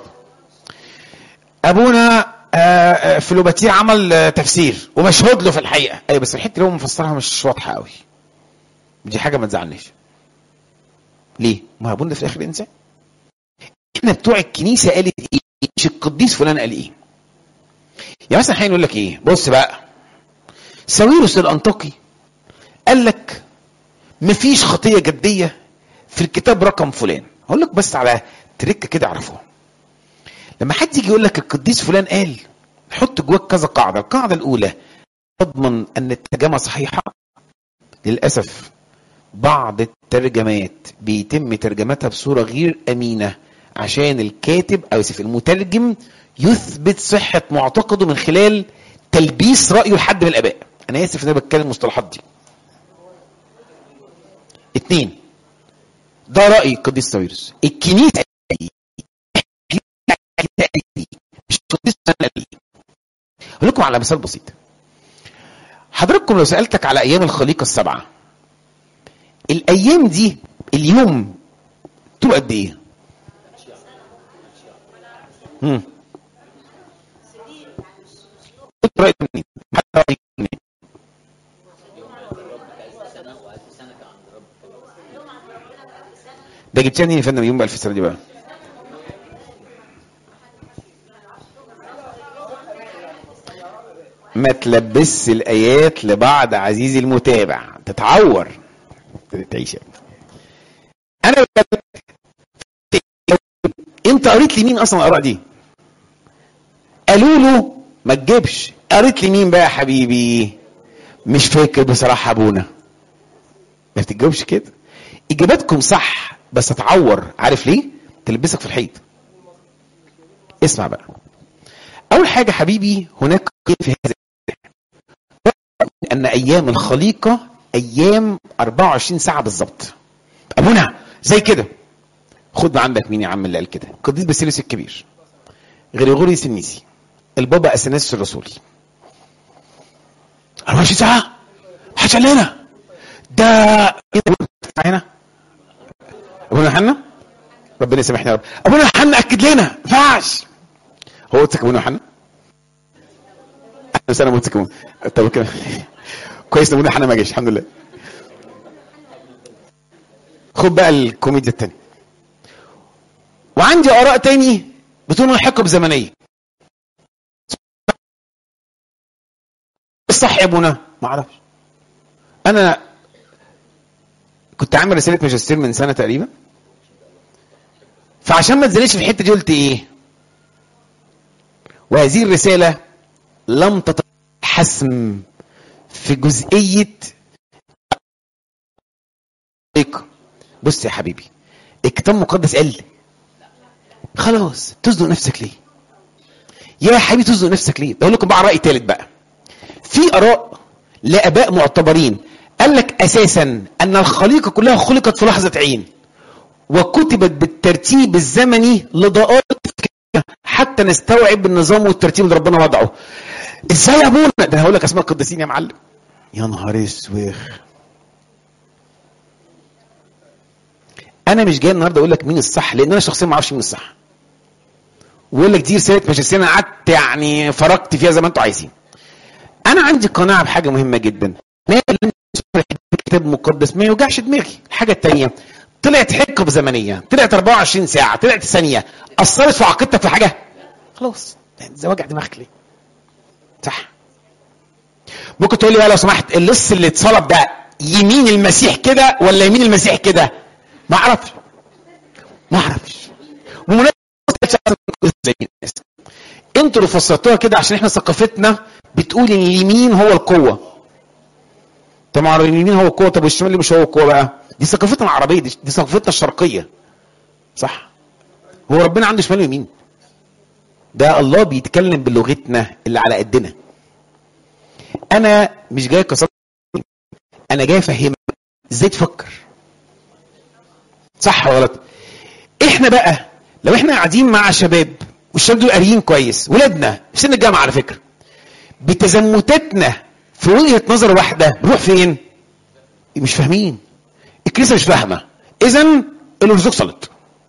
[SPEAKER 1] ابونا آه، آه، فلوباتير عمل آه، تفسير ومشهود له في الحقيقه ايوه بس الحته اللي هو مفسرها مش واضحه قوي دي حاجه ما تزعلنيش ليه؟ ما هو ابونا في الاخر انسان احنا بتوع الكنيسه قالت ايه؟ مش القديس فلان قال ايه؟ يعني مثلا حين يقول لك ايه؟ بص بقى ساويروس الانطاكي قال لك مفيش خطيه جديه في الكتاب رقم فلان هقول لك بس على تركه كده اعرفوها لما حد يجي يقول لك القديس فلان قال حط جواك كذا قاعده القاعده الاولى تضمن ان الترجمه صحيحه للاسف بعض الترجمات بيتم ترجمتها بصوره غير امينه عشان الكاتب او اسف المترجم يثبت صحه معتقده من خلال تلبيس رايه لحد من الاباء انا اسف ان انا بتكلم المصطلحات دي اتنين ده رأي القديس ساويرس الكنيسة مش القديس اقول لكم على مثال بسيط حضراتكم لو سألتك على أيام الخليقة السبعة الأيام دي اليوم طول قد إيه؟ مم. قلت رأيك منين؟ حتى رأيك منين؟ ده جبتها منين يا فندم يوم بألف سنة دي بقى؟ ما تلبسش الآيات لبعض عزيزي المتابع تتعور تعيش يعني. أنا بتكلم- أنت قريت لي مين أصلا الآراء دي؟ قالوا له ما تجيبش قريت لي مين بقى يا حبيبي؟ مش فاكر بصراحة أبونا ما تتجاوبش كده اجاباتكم صح بس هتعور عارف ليه تلبسك في الحيط اسمع بقى اول حاجه حبيبي هناك قيد في هذا ان ايام الخليقه ايام 24 ساعه بالظبط ابونا زي كده خد ما عندك مين يا عم اللي قال كده القديس باسيليوس الكبير غريغوريوس النيسي البابا اثناسيوس الرسولي 24 ساعه حاجه لنا ده ايه ده هنا ابونا حنا ربنا يسامحنا يا رب ابونا حنا اكد لنا ما ينفعش هو قلت ابونا حنا اهلا وسهلا قلت كمان طب كده كويس ان ابونا حنا ما جاش الحمد لله خد بقى الكوميديا التانية وعندي اراء تاني بتقول انه حقب زمنيه الصح يا ابونا ما اعرفش انا كنت عامل رساله ماجستير من سنه تقريبا فعشان ما تزنقش في الحته دي قلت ايه وهذه الرساله لم تتحسم في جزئيه بص يا حبيبي الكتاب المقدس قال خلاص تزنق نفسك ليه يا حبيبي تزنق نفسك ليه اقول لكم بقى راي ثالث بقى في اراء لاباء معتبرين قال لك اساسا ان الخليقه كلها خلقت في لحظه عين وكتبت بالترتيب الزمني لدقائق حتى نستوعب النظام والترتيب اللي ربنا وضعه ازاي يا ابونا ده انا هقول لك اسماء القديسين يا معلم يا نهار اسوخ انا مش جاي النهارده اقول لك مين الصح لان انا شخصيا ما اعرفش مين الصح ويقول لك دي رساله ماجستير انا قعدت يعني فرقت فيها زي ما انتوا عايزين انا عندي قناعه بحاجه مهمه جدا انا لم أحب الكتاب المقدس ما يوجعش دماغي الحاجه الثانيه طلعت حقبه زمنيه طلعت 24 ساعه طلعت ثانيه اثرت في عقيدتك في حاجه خلاص ده وجع دماغك ليه صح ممكن تقول لي بقى لو سمحت اللص اللي اتصلب ده يمين المسيح كده ولا يمين المسيح كده ما اعرفش ما اعرفش بمناسبة زي الناس انتوا اللي فسرتوها كده عشان احنا ثقافتنا بتقول ان اليمين هو القوه طب اليمين هو القوه طب والشمال اللي مش هو القوه بقى دي ثقافتنا العربيه دي, دي ثقافتنا الشرقيه صح هو ربنا عنده شمال ويمين ده الله بيتكلم بلغتنا اللي على قدنا انا مش جاي كسر انا جاي افهمك ازاي تفكر صح ولا غلط احنا بقى لو احنا قاعدين مع شباب والشباب دول قاريين كويس ولادنا في سن الجامعه على فكره بتزمتاتنا في وجهه نظر واحده نروح فين مش فاهمين الكنيسه مش فاهمه اذا الارزاق صلت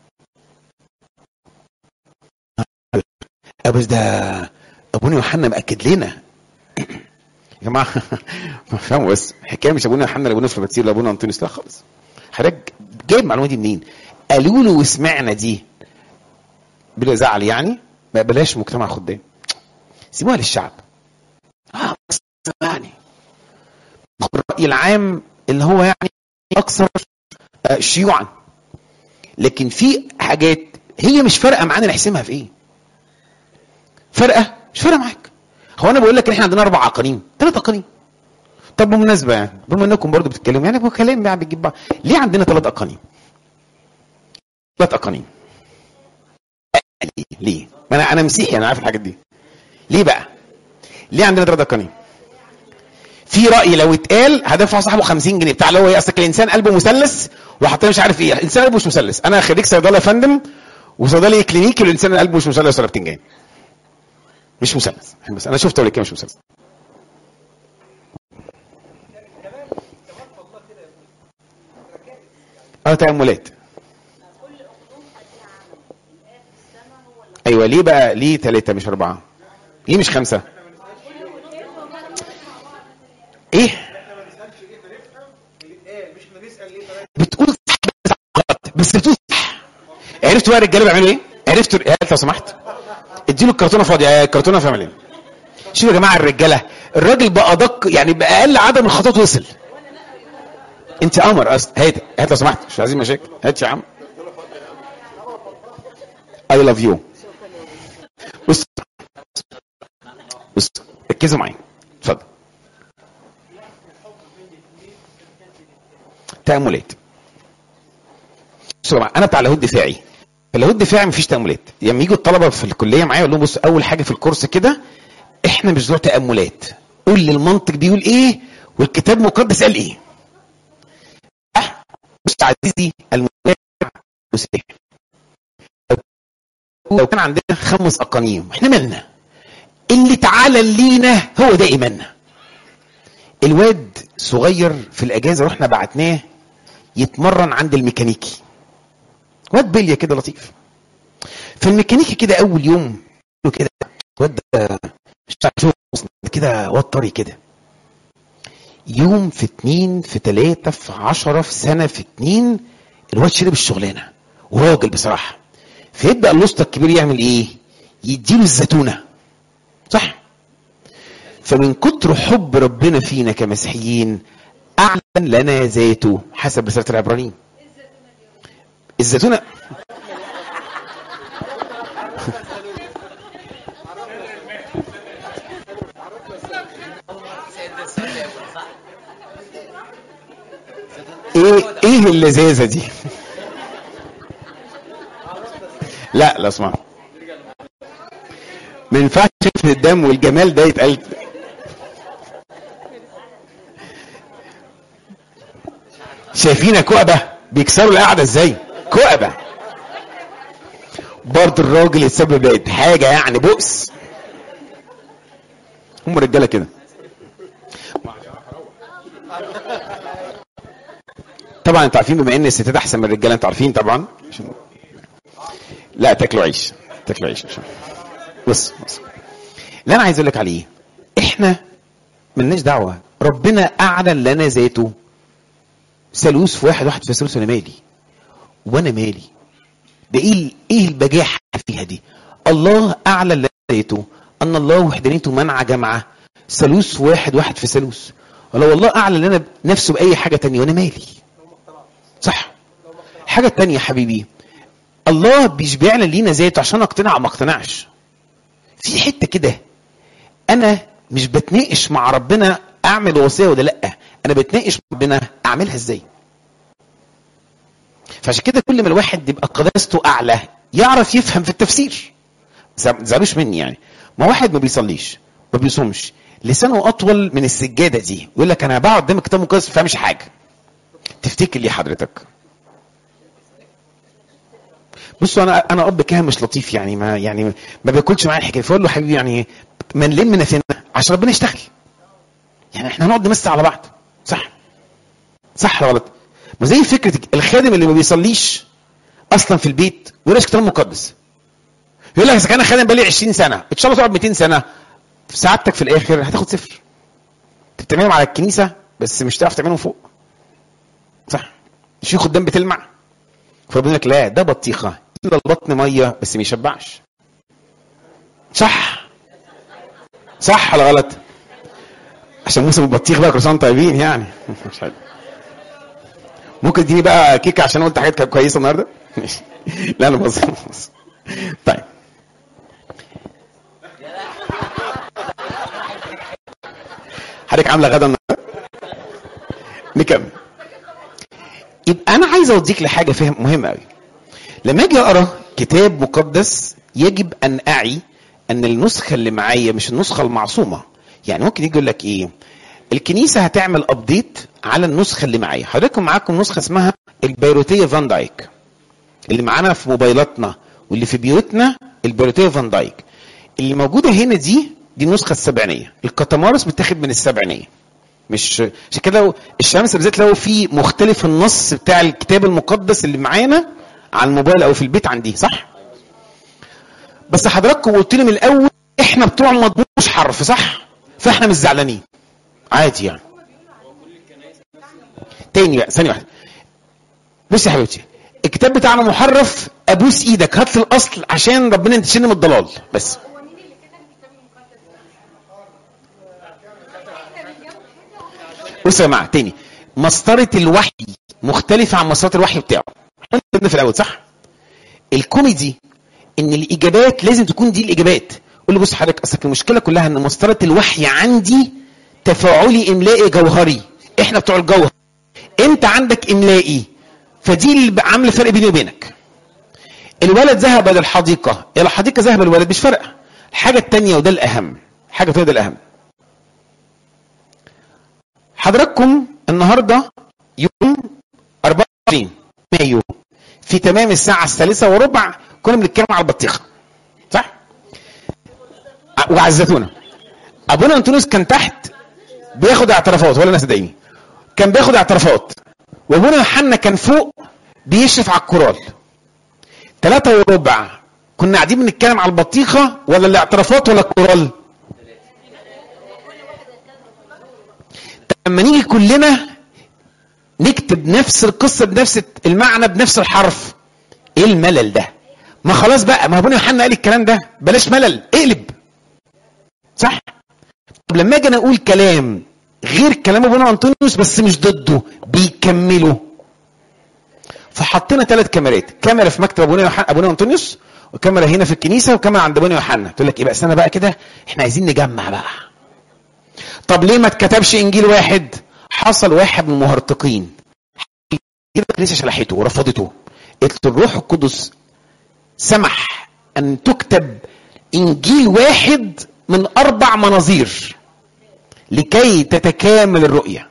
[SPEAKER 1] بس ده ابونا يوحنا مأكد لنا يا جماعه فهموا بس الحكايه مش ابونا يوحنا لابونا فلباتير لابونا انطونيوس لا خالص حضرتك جايب المعلومه دي منين؟ قالوا له وسمعنا دي بلا زعل يعني ما بلاش مجتمع خدام سيبوها للشعب اه بس يعني الرأي العام اللي هو يعني اكثر شيوعا لكن في حاجات هي مش فارقه معانا نحسمها في ايه فارقه مش فارقه معاك هو انا بقول لك ان احنا عندنا اربع اقانيم ثلاث اقانيم طب بالمناسبه يعني بما انكم برضه بتتكلموا يعني هو كلام يعني بتجيب بعض ليه عندنا ثلاث اقانيم ثلاث اقانيم ليه ليه ما انا انا مسيحي انا عارف الحاجات دي ليه بقى ليه عندنا ثلاث اقانيم في راي لو اتقال هدفع صاحبه 50 جنيه بتاع اللي هو ايه اصل الانسان قلبه مثلث وحاطين مش عارف ايه الانسان قلبه مش مثلث انا خريج صيدله يا فندم وصيدلي كلينيكي والانسان قلبه مش مثلث ولا بتنجان مش مثلث بس انا شفت ولا كده مش مثلث اه تأملات ايوه ليه بقى ليه ثلاثة مش أربعة؟ ليه مش خمسة؟ ايه؟ بتقول صح بس بتقول صح عرفتوا بقى الرجاله بيعملوا ايه؟ عرفتوا يا لو سمحت اديله الكرتونه فاضيه الكرتونه فاهم ليه؟ شوفوا يا جماعه الرجاله الراجل بقى ادق يعني باقل عدد من الخطوات وصل انت قمر اصلا هات هات لو سمحت مش عايزين مشاكل هات يا عم اي لاف يو بص بص ركزوا معايا اتفضل تأملات بصوا يا جماعه انا بتاع لاهوت دفاعي فاللاهوت دفاعي مفيش تأملات لما يعني يجوا الطلبه في الكليه معايا اقول لهم بص اول حاجه في الكورس كده احنا مش بتوع تأملات قول لي المنطق بيقول ايه والكتاب المقدس قال ايه بص عزيزي المتابع مسيح لو كان عندنا خمس اقانيم احنا مالنا اللي تعالى لينا هو ده ايماننا الواد صغير في الاجازه رحنا بعتناه يتمرن عند الميكانيكي واد بليه كده لطيف فالميكانيكي كده اول يوم كده واد مش كده واد طري كده يوم في اتنين في تلاتة في عشرة في سنة في اتنين الواد شرب الشغلانة وراجل بصراحة فيبدأ الوسطى الكبير يعمل ايه يديله الزتونة صح فمن كتر حب ربنا فينا كمسيحيين أعلن لنا ذاته حسب رسالة العبرانيين الزتونة ايه ايه اللذاذه دي لا لا اسمع ما ينفعش خفه الدم والجمال ده يتقال شايفين كؤبه بيكسروا القعده ازاي كؤبه برضه الراجل يتسبب بقت حاجه يعني بؤس هم رجاله كده طبعا انتوا عارفين بما ان الستات احسن من الرجاله انتوا عارفين طبعا عشان لا تاكلوا عيش تاكلوا عيش عشان بص بص اللي انا عايز اقول لك عليه احنا ملناش دعوه ربنا اعلن لنا ذاته ثالوث في واحد واحد في ثالوث انا مالي وانا مالي ده ايه ايه البجاحه فيها دي الله اعلن لنا ذاته ان الله وحدانيته منع جمعه ثالوث في واحد واحد في ثالوث ولو الله اعلن لنا نفسه باي حاجه تانية وانا مالي صح حاجه تانية يا حبيبي الله مش بيعلن لينا ذاته عشان اقتنع او ما اقتنعش في حته كده انا مش بتناقش مع ربنا اعمل وصيه ولا لا انا بتناقش مع ربنا اعملها ازاي فعشان كده كل ما الواحد يبقى قداسته اعلى يعرف يفهم في التفسير زعلوش مني يعني ما واحد ما بيصليش ما بيصومش لسانه اطول من السجاده دي يقول لك انا بقعد قدام الكتاب المقدس ما فهمش حاجه تفتكر ليه حضرتك بصوا انا انا اب كاهن مش لطيف يعني ما يعني ما بياكلش معايا الحكايه فاقول له حبيبي يعني ما نلم نفسنا عشان ربنا يشتغل يعني احنا هنقعد نمس على بعض صح صح ولا غلط ما زي فكره الخادم اللي ما بيصليش اصلا في البيت ويقراش كتاب مقدس يقول لك اذا كان خادم بقالي 20 سنه ان شاء الله تقعد 200 سنه في سعادتك في الاخر هتاخد صفر انت بتعملهم على الكنيسه بس مش هتعرف تعملهم فوق صح مش في خدام بتلمع فربنا لك لا ده بطيخه الا البطن ميه بس ما يشبعش صح صح ولا غلط عشان موسم البطيخ بقى كل سنه طيبين يعني مش حلو ممكن تديني بقى كيكه عشان قلت حاجات كانت كويسه النهارده ماشي لا انا بص طيب حضرتك عامله غدا النهارده نكمل يبقى انا عايز اوديك لحاجه فهم مهمه قوي لما اجي اقرا كتاب مقدس يجب ان اعي ان النسخه اللي معايا مش النسخه المعصومه يعني ممكن يجي يقول لك ايه الكنيسه هتعمل ابديت على النسخه اللي معايا حضراتكم معاكم نسخه اسمها البيروتيه فان دايك اللي معانا في موبايلاتنا واللي في بيوتنا البيروتيه فان دايك اللي موجوده هنا دي دي النسخه السبعينيه الكتمارس متاخد من السبعينيه مش عشان كده لو الشمس بالذات لو في مختلف النص بتاع الكتاب المقدس اللي معانا على الموبايل او في البيت عندي صح بس حضراتكم قلت لي من الاول احنا بتوع مضموش حرف صح فاحنا مش زعلانين عادي يعني تاني بقى ثانيه واحده بص يا حبيبتي الكتاب بتاعنا محرف ابوس ايدك هات لي الاصل عشان ربنا ينتشلني من الضلال بس بص يا جماعه تاني مسطره الوحي مختلفه عن مسطره الوحي بتاعه احنا اتكلمنا في الاول صح الكوميدي ان الاجابات لازم تكون دي الاجابات قول له بص حضرتك اصلك المشكله كلها ان مسطره الوحي عندي تفاعلي املائي جوهري احنا بتوع الجوهر انت عندك املائي فدي اللي عامله فرق بيني وبينك الولد ذهب الى الحديقه الى الحديقه ذهب الولد مش فارقه الحاجه الثانيه وده الاهم حاجه ده الاهم حضراتكم النهارده يوم 24 مايو في تمام الساعة الثالثة وربع كنا بنتكلم على البطيخة صح؟ وعلى الزيتونة أبونا أنطونيوس كان تحت بياخد اعترافات ولا ناس صدقيني كان بياخد اعترافات وابونا يوحنا كان فوق بيشرف على الكورال ثلاثة وربع كنا قاعدين بنتكلم على البطيخة ولا الاعترافات ولا الكورال؟ لما نيجي كلنا نكتب نفس القصة بنفس المعنى بنفس الحرف ايه الملل ده ما خلاص بقى ما ابونا يوحنا قال الكلام ده بلاش ملل اقلب صح طب لما اجي انا اقول كلام غير كلام ابونا انطونيوس بس مش ضده بيكمله فحطينا ثلاث كاميرات كاميرا في مكتب ابونا يوحنا ابونا انطونيوس وكاميرا هنا في الكنيسه وكاميرا عند ابونا يوحنا تقول لك ايه بقى استنى بقى كده احنا عايزين نجمع بقى طب ليه ما اتكتبش انجيل واحد حصل واحد من المهرطقين الكنيسه شلحته ورفضته قلت الروح القدس سمح ان تكتب انجيل واحد من اربع مناظير لكي تتكامل الرؤيه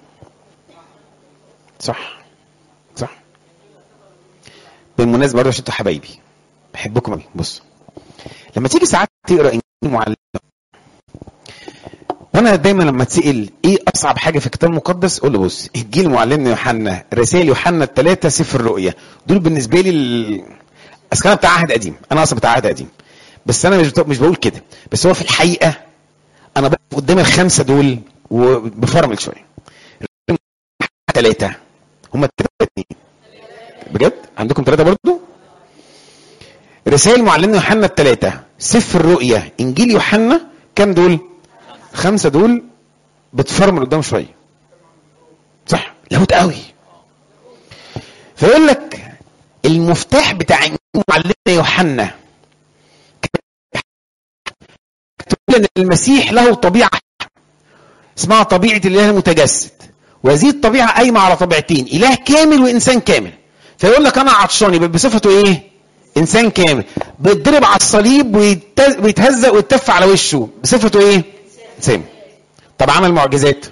[SPEAKER 1] صح صح بالمناسبه برضه عشان انتوا حبايبي بحبكم قوي بص لما تيجي ساعات تقرا انجيل معلم وانا دايما لما اتسال ايه اصعب حاجه في الكتاب المقدس اقول له بص انجيل معلمنا يوحنا رسائل يوحنا الثلاثه سفر الرؤيا دول بالنسبه لي ال... اصل انا بتاع عهد قديم انا اصلا بتاع عهد قديم بس انا مش بتاع... مش بقول كده بس هو في الحقيقه انا بقف قدام الخمسه دول وبفرمل شويه ثلاثه هم اتنين بجد عندكم ثلاثه برضو رسائل معلمنا يوحنا الثلاثه سفر الرؤيا انجيل يوحنا كام دول خمسه دول بتفرمل قدام شويه صح لاهوت قوي فيقول لك المفتاح بتاع معلمنا يوحنا تقول ان المسيح له طبيعه اسمها طبيعه الاله المتجسد وهذه الطبيعه قايمه على طبيعتين اله كامل وانسان كامل فيقول لك انا عطشان يبقى بصفته ايه انسان كامل بيتضرب على الصليب ويتز- ويتهزق ويتف على وشه بصفته ايه انسان طب عمل معجزات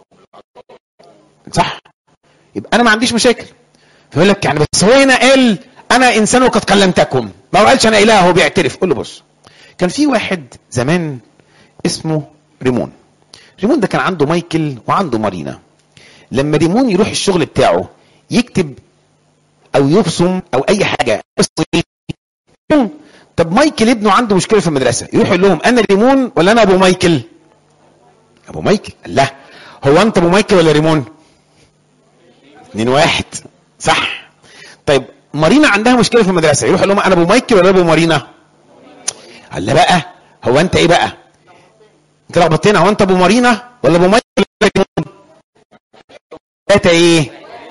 [SPEAKER 1] صح يبقى انا ما عنديش مشاكل فيقول لك يعني بس هو هنا قال انا انسان وقد كلمتكم ما هو قالش انا اله هو بيعترف قول له بص كان في واحد زمان اسمه ريمون ريمون ده كان عنده مايكل وعنده مارينا لما ريمون يروح الشغل بتاعه يكتب او يبصم او اي حاجه بس إيه؟ طب مايكل ابنه عنده مشكله في المدرسه يروح يقول لهم انا ريمون ولا انا ابو مايكل ابو مايكل قال لا هو انت ابو مايكل ولا ريمون اتنين واحد صح طيب مارينا عندها مشكله في المدرسه يروح يقول لهم انا ابو مايكل ولا ابو مارينا قال لا بقى هو انت ايه بقى انت لخبطتنا هو انت ابو مارينا ولا ابو مايكل ولا ريمون ثلاثه ايه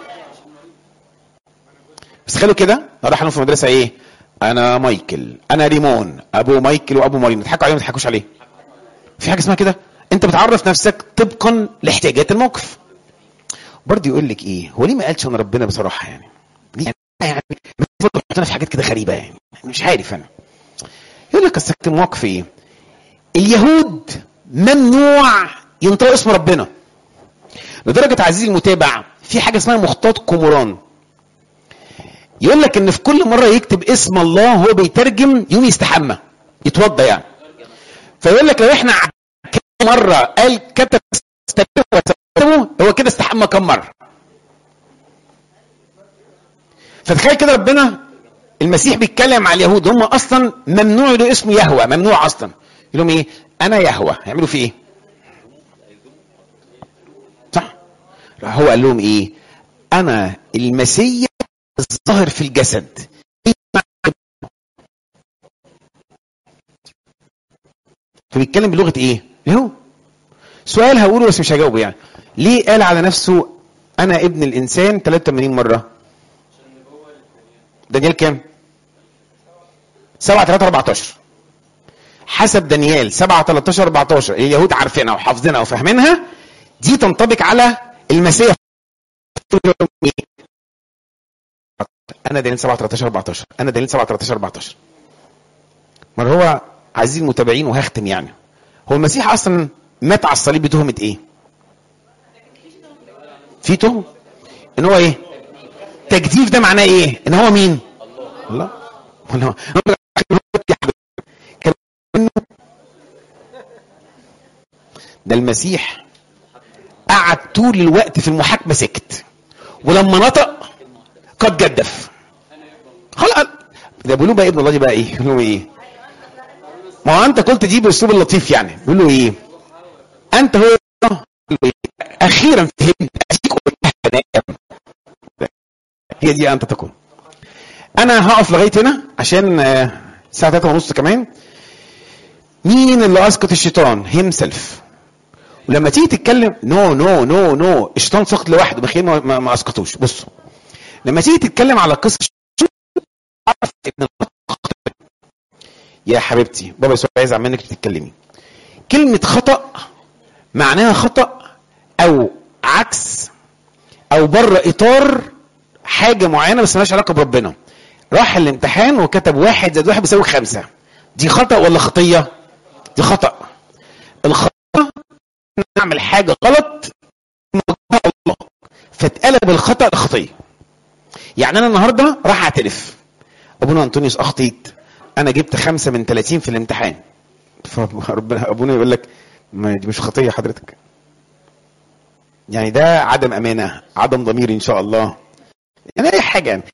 [SPEAKER 1] بس خلوا كده لو راح لهم في المدرسه ايه انا مايكل انا ريمون ابو مايكل وابو مارينا تضحكوا عليه ما تضحكوش عليه في حاجه اسمها كده انت بتعرف نفسك طبقا لاحتياجات الموقف برضه يقول لك ايه هو ليه ما قالش انا ربنا بصراحه يعني ليه يعني برضه حطنا في حاجات كده غريبه يعني مش عارف انا يقول لك اصل الموقف ايه اليهود ممنوع ينطقوا اسم ربنا لدرجه عزيزي المتابع في حاجه اسمها مخطوط كوموران يقول لك ان في كل مره يكتب اسم الله هو بيترجم يوم يستحمى يتوضى يعني فيقول لك لو احنا كم مره قال كتب استخدمه هو كده استحمى كم مره فتخيل كده ربنا المسيح بيتكلم على اليهود هم اصلا ممنوع له اسمه يهوى ممنوع اصلا يقول لهم ايه انا يهوى هيعملوا في ايه صح هو قال لهم ايه انا المسيح الظاهر في الجسد فبيتكلم بلغه ايه يهو سؤال هقوله بس مش هجاوبه يعني ليه قال على نفسه انا ابن الانسان 83 مره دانيال كام 7 3 14 حسب دانيال 7 13 14 اليهود عارفينها وحافظينها وفاهمينها دي تنطبق على المسيح انا دانيال 7 13 14 انا دانيال 7 13 14 ما هو عزيزي المتابعين وهختم يعني هو المسيح اصلا مات على الصليب بتهمه ايه في تهم ان هو ايه تجديف ده معناه ايه ان هو مين الله الله ده المسيح قعد طول الوقت في المحاكمه سكت ولما نطق قد جدف خلاص ده بيقولوا بقى ابن الله دي بقى ايه بيقولوا ايه ما هو انت قلت دي باسلوب اللطيف يعني بيقول له ايه انت هو اخيرا فهمت اديك قلتها هي دي انت تكون انا هقف لغايه هنا عشان الساعه 3 ونص كمان مين اللي اسقط الشيطان هيم سيلف ولما تيجي تتكلم نو نو نو نو الشيطان سقط لوحده بخير ما, ما, ما اسقطوش بصوا لما تيجي تتكلم على قصه ابن يا حبيبتي بابا يسوع عايز منك تتكلمي كلمه خطا معناها خطا او عكس او بره اطار حاجه معينه بس مالهاش علاقه بربنا راح الامتحان وكتب واحد زائد واحد بيساوي خمسه دي خطا ولا خطيه؟ دي خطا الخطا نعمل حاجه غلط الله فاتقلب الخطا لخطيه يعني انا النهارده راح اعترف ابونا انطونيوس اخطيت انا جبت خمسه من 30 في الامتحان فربنا ابونا يقول لك ما دي مش خطيه حضرتك يعني ده عدم امانه عدم ضمير ان شاء الله يعني اي حاجه يعني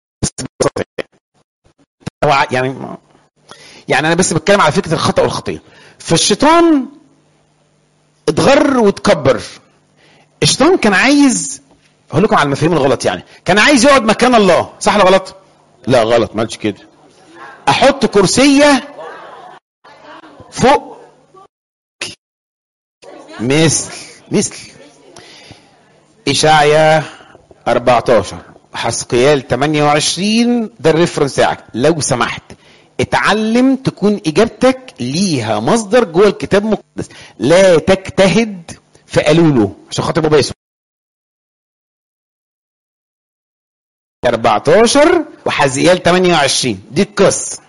[SPEAKER 1] يعني يعني انا بس بتكلم على فكره الخطا والخطيه فالشيطان اتغر وتكبر الشيطان كان عايز هقول لكم على المفاهيم الغلط يعني كان عايز يقعد مكان الله صح ولا غلط لا غلط ما قالش كده احط كرسيه فوق مثل مثل اشعيا 14 حسقيال 28 ده الريفرنس بتاعك لو سمحت اتعلم تكون اجابتك ليها مصدر جوه الكتاب المقدس لا تجتهد في قالوله عشان خاطر بابا يسوع 14 وحزيال 28 دي القصه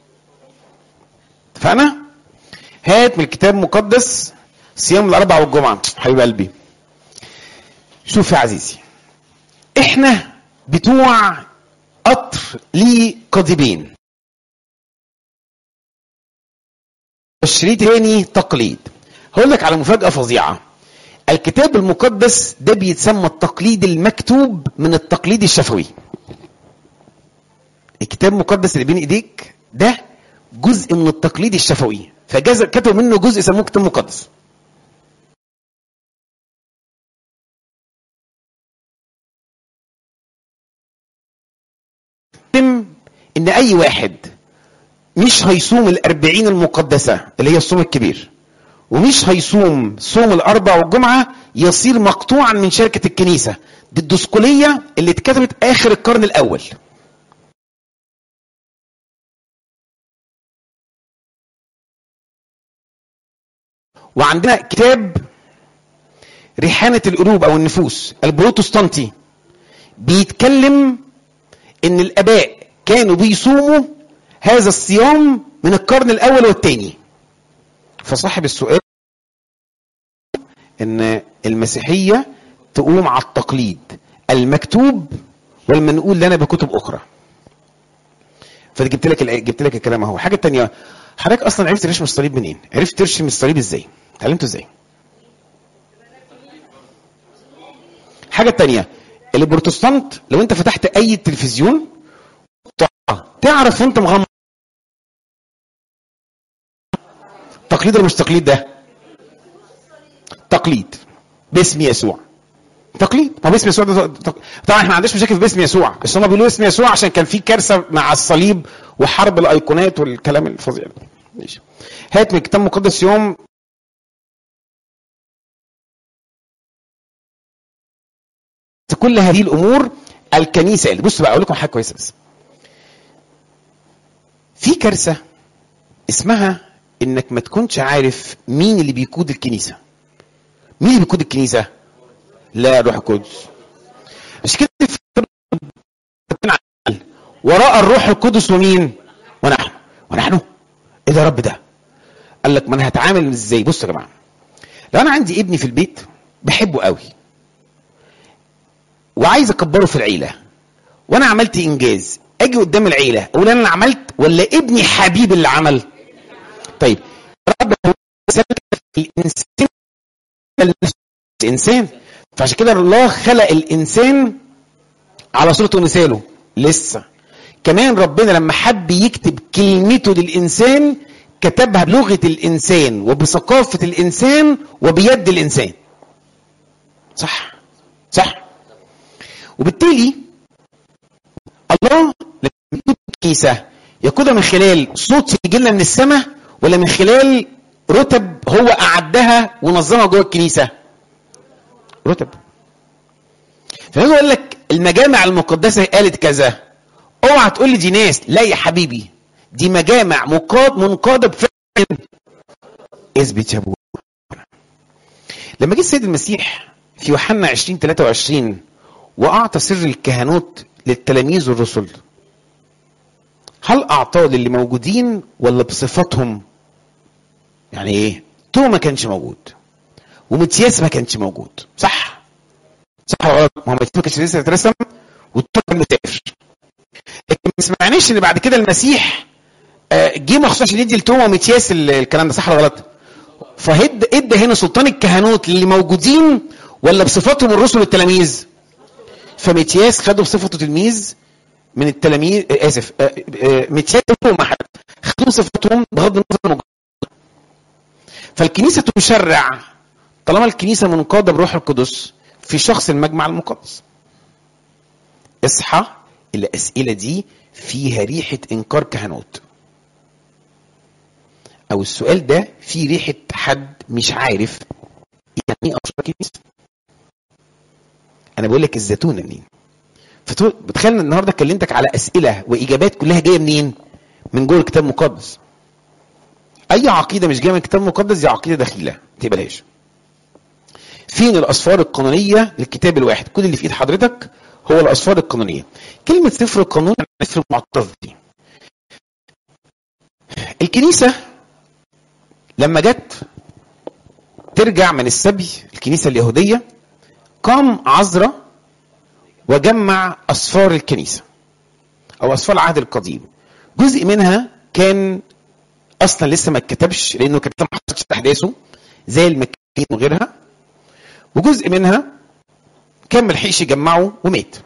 [SPEAKER 1] اتفقنا؟ هات من الكتاب المقدس صيام الاربع والجمعه حبيب قلبي شوف يا عزيزي احنا بتوع قطر ليه قضيبين الشريط تاني تقليد هقول لك على مفاجاه فظيعه الكتاب المقدس ده بيتسمى التقليد المكتوب من التقليد الشفوي الكتاب المقدس اللي بين ايديك ده جزء من التقليد الشفوي فجزء كتبوا منه جزء سموه كتاب مقدس ان اي واحد مش هيصوم الاربعين المقدسة اللي هي الصوم الكبير ومش هيصوم صوم الاربع والجمعة يصير مقطوعا من شركة الكنيسة دي الدسقلية اللي اتكتبت اخر القرن الاول وعندنا كتاب ريحانة القلوب او النفوس البروتستانتي بيتكلم ان الاباء كانوا بيصوموا هذا الصيام من القرن الاول والثاني فصاحب السؤال ان المسيحيه تقوم على التقليد المكتوب والمنقول لنا بكتب اخرى فجبت لك جبت لك الكلام اهو حاجه تانية حضرتك اصلا عرفت ترسم الصليب منين عرفت ترسم الصليب ازاي اتعلمته ازاي حاجه تانية البروتستانت لو انت فتحت اي تلفزيون تعرف وانت مغمض تقليد ولا مش تقليد ده تقليد باسم يسوع تقليد ما باسم يسوع ده طبعا احنا ما عندناش مشاكل في باسم يسوع بس هم بيقولوا اسم يسوع عشان كان في كارثه مع الصليب وحرب الايقونات والكلام الفظيع ده ماشي هات من الكتاب المقدس يوم كل هذه الامور الكنيسه بص بقى اقول لكم حاجه كويسه بس في كارثه اسمها انك ما تكونش عارف مين اللي بيقود الكنيسه مين اللي بيقود الكنيسه لا روح القدس مش كده وراء الروح القدس ومين ونحن ونحن ايه ده يا رب ده قال لك ما انا هتعامل ازاي بصوا يا جماعه لو انا عندي ابني في البيت بحبه قوي وعايز اكبره في العيله وانا عملت انجاز اجي قدام العيله اقول انا اللي عملت ولا ابني حبيب اللي عمل طيب رب الانسان الانسان فعشان كده الله خلق الانسان على صورته ومثاله لسه كمان ربنا لما حب يكتب كلمته للانسان كتبها بلغه الانسان وبثقافه الانسان وبيد الانسان صح صح وبالتالي الله لما يقود الكنيسه يقودها من خلال صوت يجي لنا من السماء ولا من خلال رتب هو اعدها ونظمها جوه الكنيسه رتب فانا اقول لك المجامع المقدسه قالت كذا اوعى تقول لي دي ناس لا يا حبيبي دي مجامع مقاد منقاده بفعل اثبت يا ابو لما جه السيد المسيح في يوحنا 20 23 واعطى سر الكهنوت للتلاميذ والرسل هل اعطاه للي موجودين ولا بصفتهم يعني ايه تو ما كانش موجود ومتياس ما كانش موجود صح صح ولا غلط ما هو ما كانش لسه اترسم والتو كان مسافر لكن ما سمعناش ان بعد كده المسيح جه مخصوص عشان يدي لتوما ومتياس الكلام ده صح ولا غلط فهد ادى هنا سلطان الكهنوت للي موجودين ولا بصفتهم الرسل والتلاميذ فمتياس خدوا بصفته تلميذ من التلاميذ اسف متياس وما حد خدوا صفتهم بغض النظر عن فالكنيسه تشرع طالما الكنيسه منقاده بروح القدس في شخص المجمع المقدس اصحى الاسئله دي فيها ريحه انكار كهنوت او السؤال ده فيه ريحه حد مش عارف يعني ايه اشرار الكنيسه انا بقول لك الزيتونه منين بتخيل النهارده كلمتك على اسئله واجابات كلها جايه منين من جوه الكتاب المقدس اي عقيده مش جايه من الكتاب المقدس دي عقيده دخيله ما تقبلهاش فين الاسفار القانونيه للكتاب الواحد كل اللي في ايد حضرتك هو الاسفار القانونيه كلمه سفر القانون يعني سفر المعترف دي الكنيسه لما جت ترجع من السبي الكنيسه اليهوديه قام عذرا وجمع اسفار الكنيسه او اسفار العهد القديم جزء منها كان اصلا لسه ما اتكتبش لانه كان ما حصلش احداثه زي المكيين وغيرها وجزء منها كان ملحقش يجمعه ومات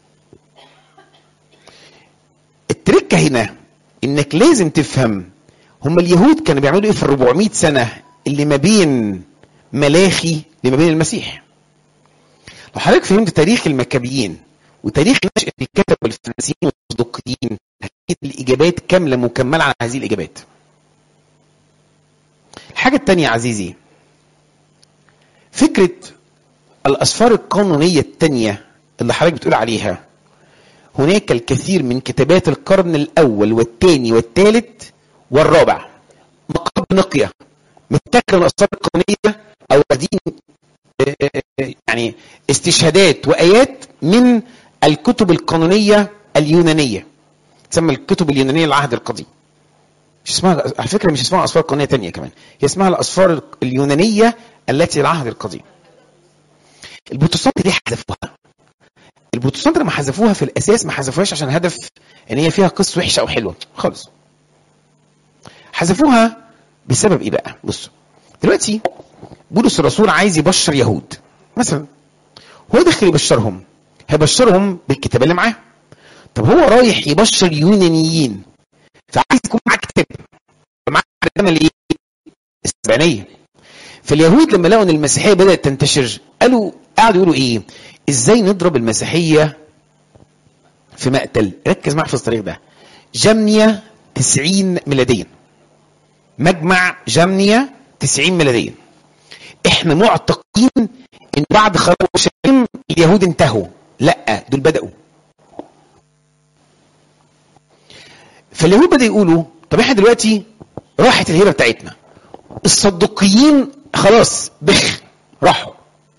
[SPEAKER 1] التركه هنا انك لازم تفهم هم اليهود كانوا بيعملوا ايه في ال 400 سنه اللي ما بين ملاخي لما بين المسيح لو حضرتك فهمت تاريخ المكابيين وتاريخ نشأة الكتب والفرنسيين والصدوقيين هتجد الإجابات كاملة مكملة على هذه الإجابات. الحاجة الثانية يا عزيزي فكرة الأسفار القانونية الثانية اللي حضرتك بتقول عليها هناك الكثير من كتابات القرن الأول والثاني والثالث والرابع مقاب نقية متاكلة من الأسفار القانونية أو دين يعني استشهادات وايات من الكتب القانونيه اليونانيه تسمى الكتب اليونانيه العهد القديم مش اسمها على فكره مش اسمها اسفار قانونيه تانية كمان هي اسمها الاسفار اليونانيه التي العهد القديم البروتستانت ليه حذفوها البروتستانت لما حذفوها في الاساس ما حذفوهاش عشان هدف ان هي فيها قصه وحشه او حلوه خالص حذفوها بسبب ايه بقى بصوا دلوقتي بولس الرسول عايز يبشر يهود مثلا هو داخل يبشرهم هيبشرهم بالكتاب اللي معاه طب هو رايح يبشر يونانيين فعايز يكون معاه كتاب معاه الرسالة الايه؟ السبعينيه فاليهود لما لقوا ان المسيحيه بدات تنتشر قالوا قعدوا يقولوا ايه؟ ازاي نضرب المسيحيه في مقتل؟ ركز معايا في الطريق ده جمنيا 90 ميلاديا مجمع جمنيا 90 ميلاديا احنا معتقدين ان بعد خراب اورشليم اليهود انتهوا لا دول بداوا فاليهود بدأوا يقولوا طب احنا دلوقتي راحت الهيبه بتاعتنا الصدقيين خلاص بخ راحوا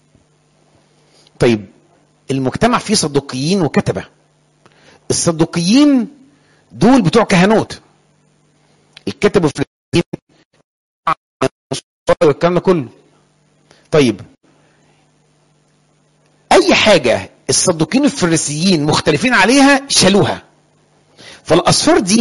[SPEAKER 1] طيب المجتمع فيه صدقيين وكتبه الصدقيين دول بتوع كهنوت الكتب الفلسطينيين والكلام ده كله طيب اي حاجه الصدوقين الفريسيين مختلفين عليها شالوها فالاسفار دي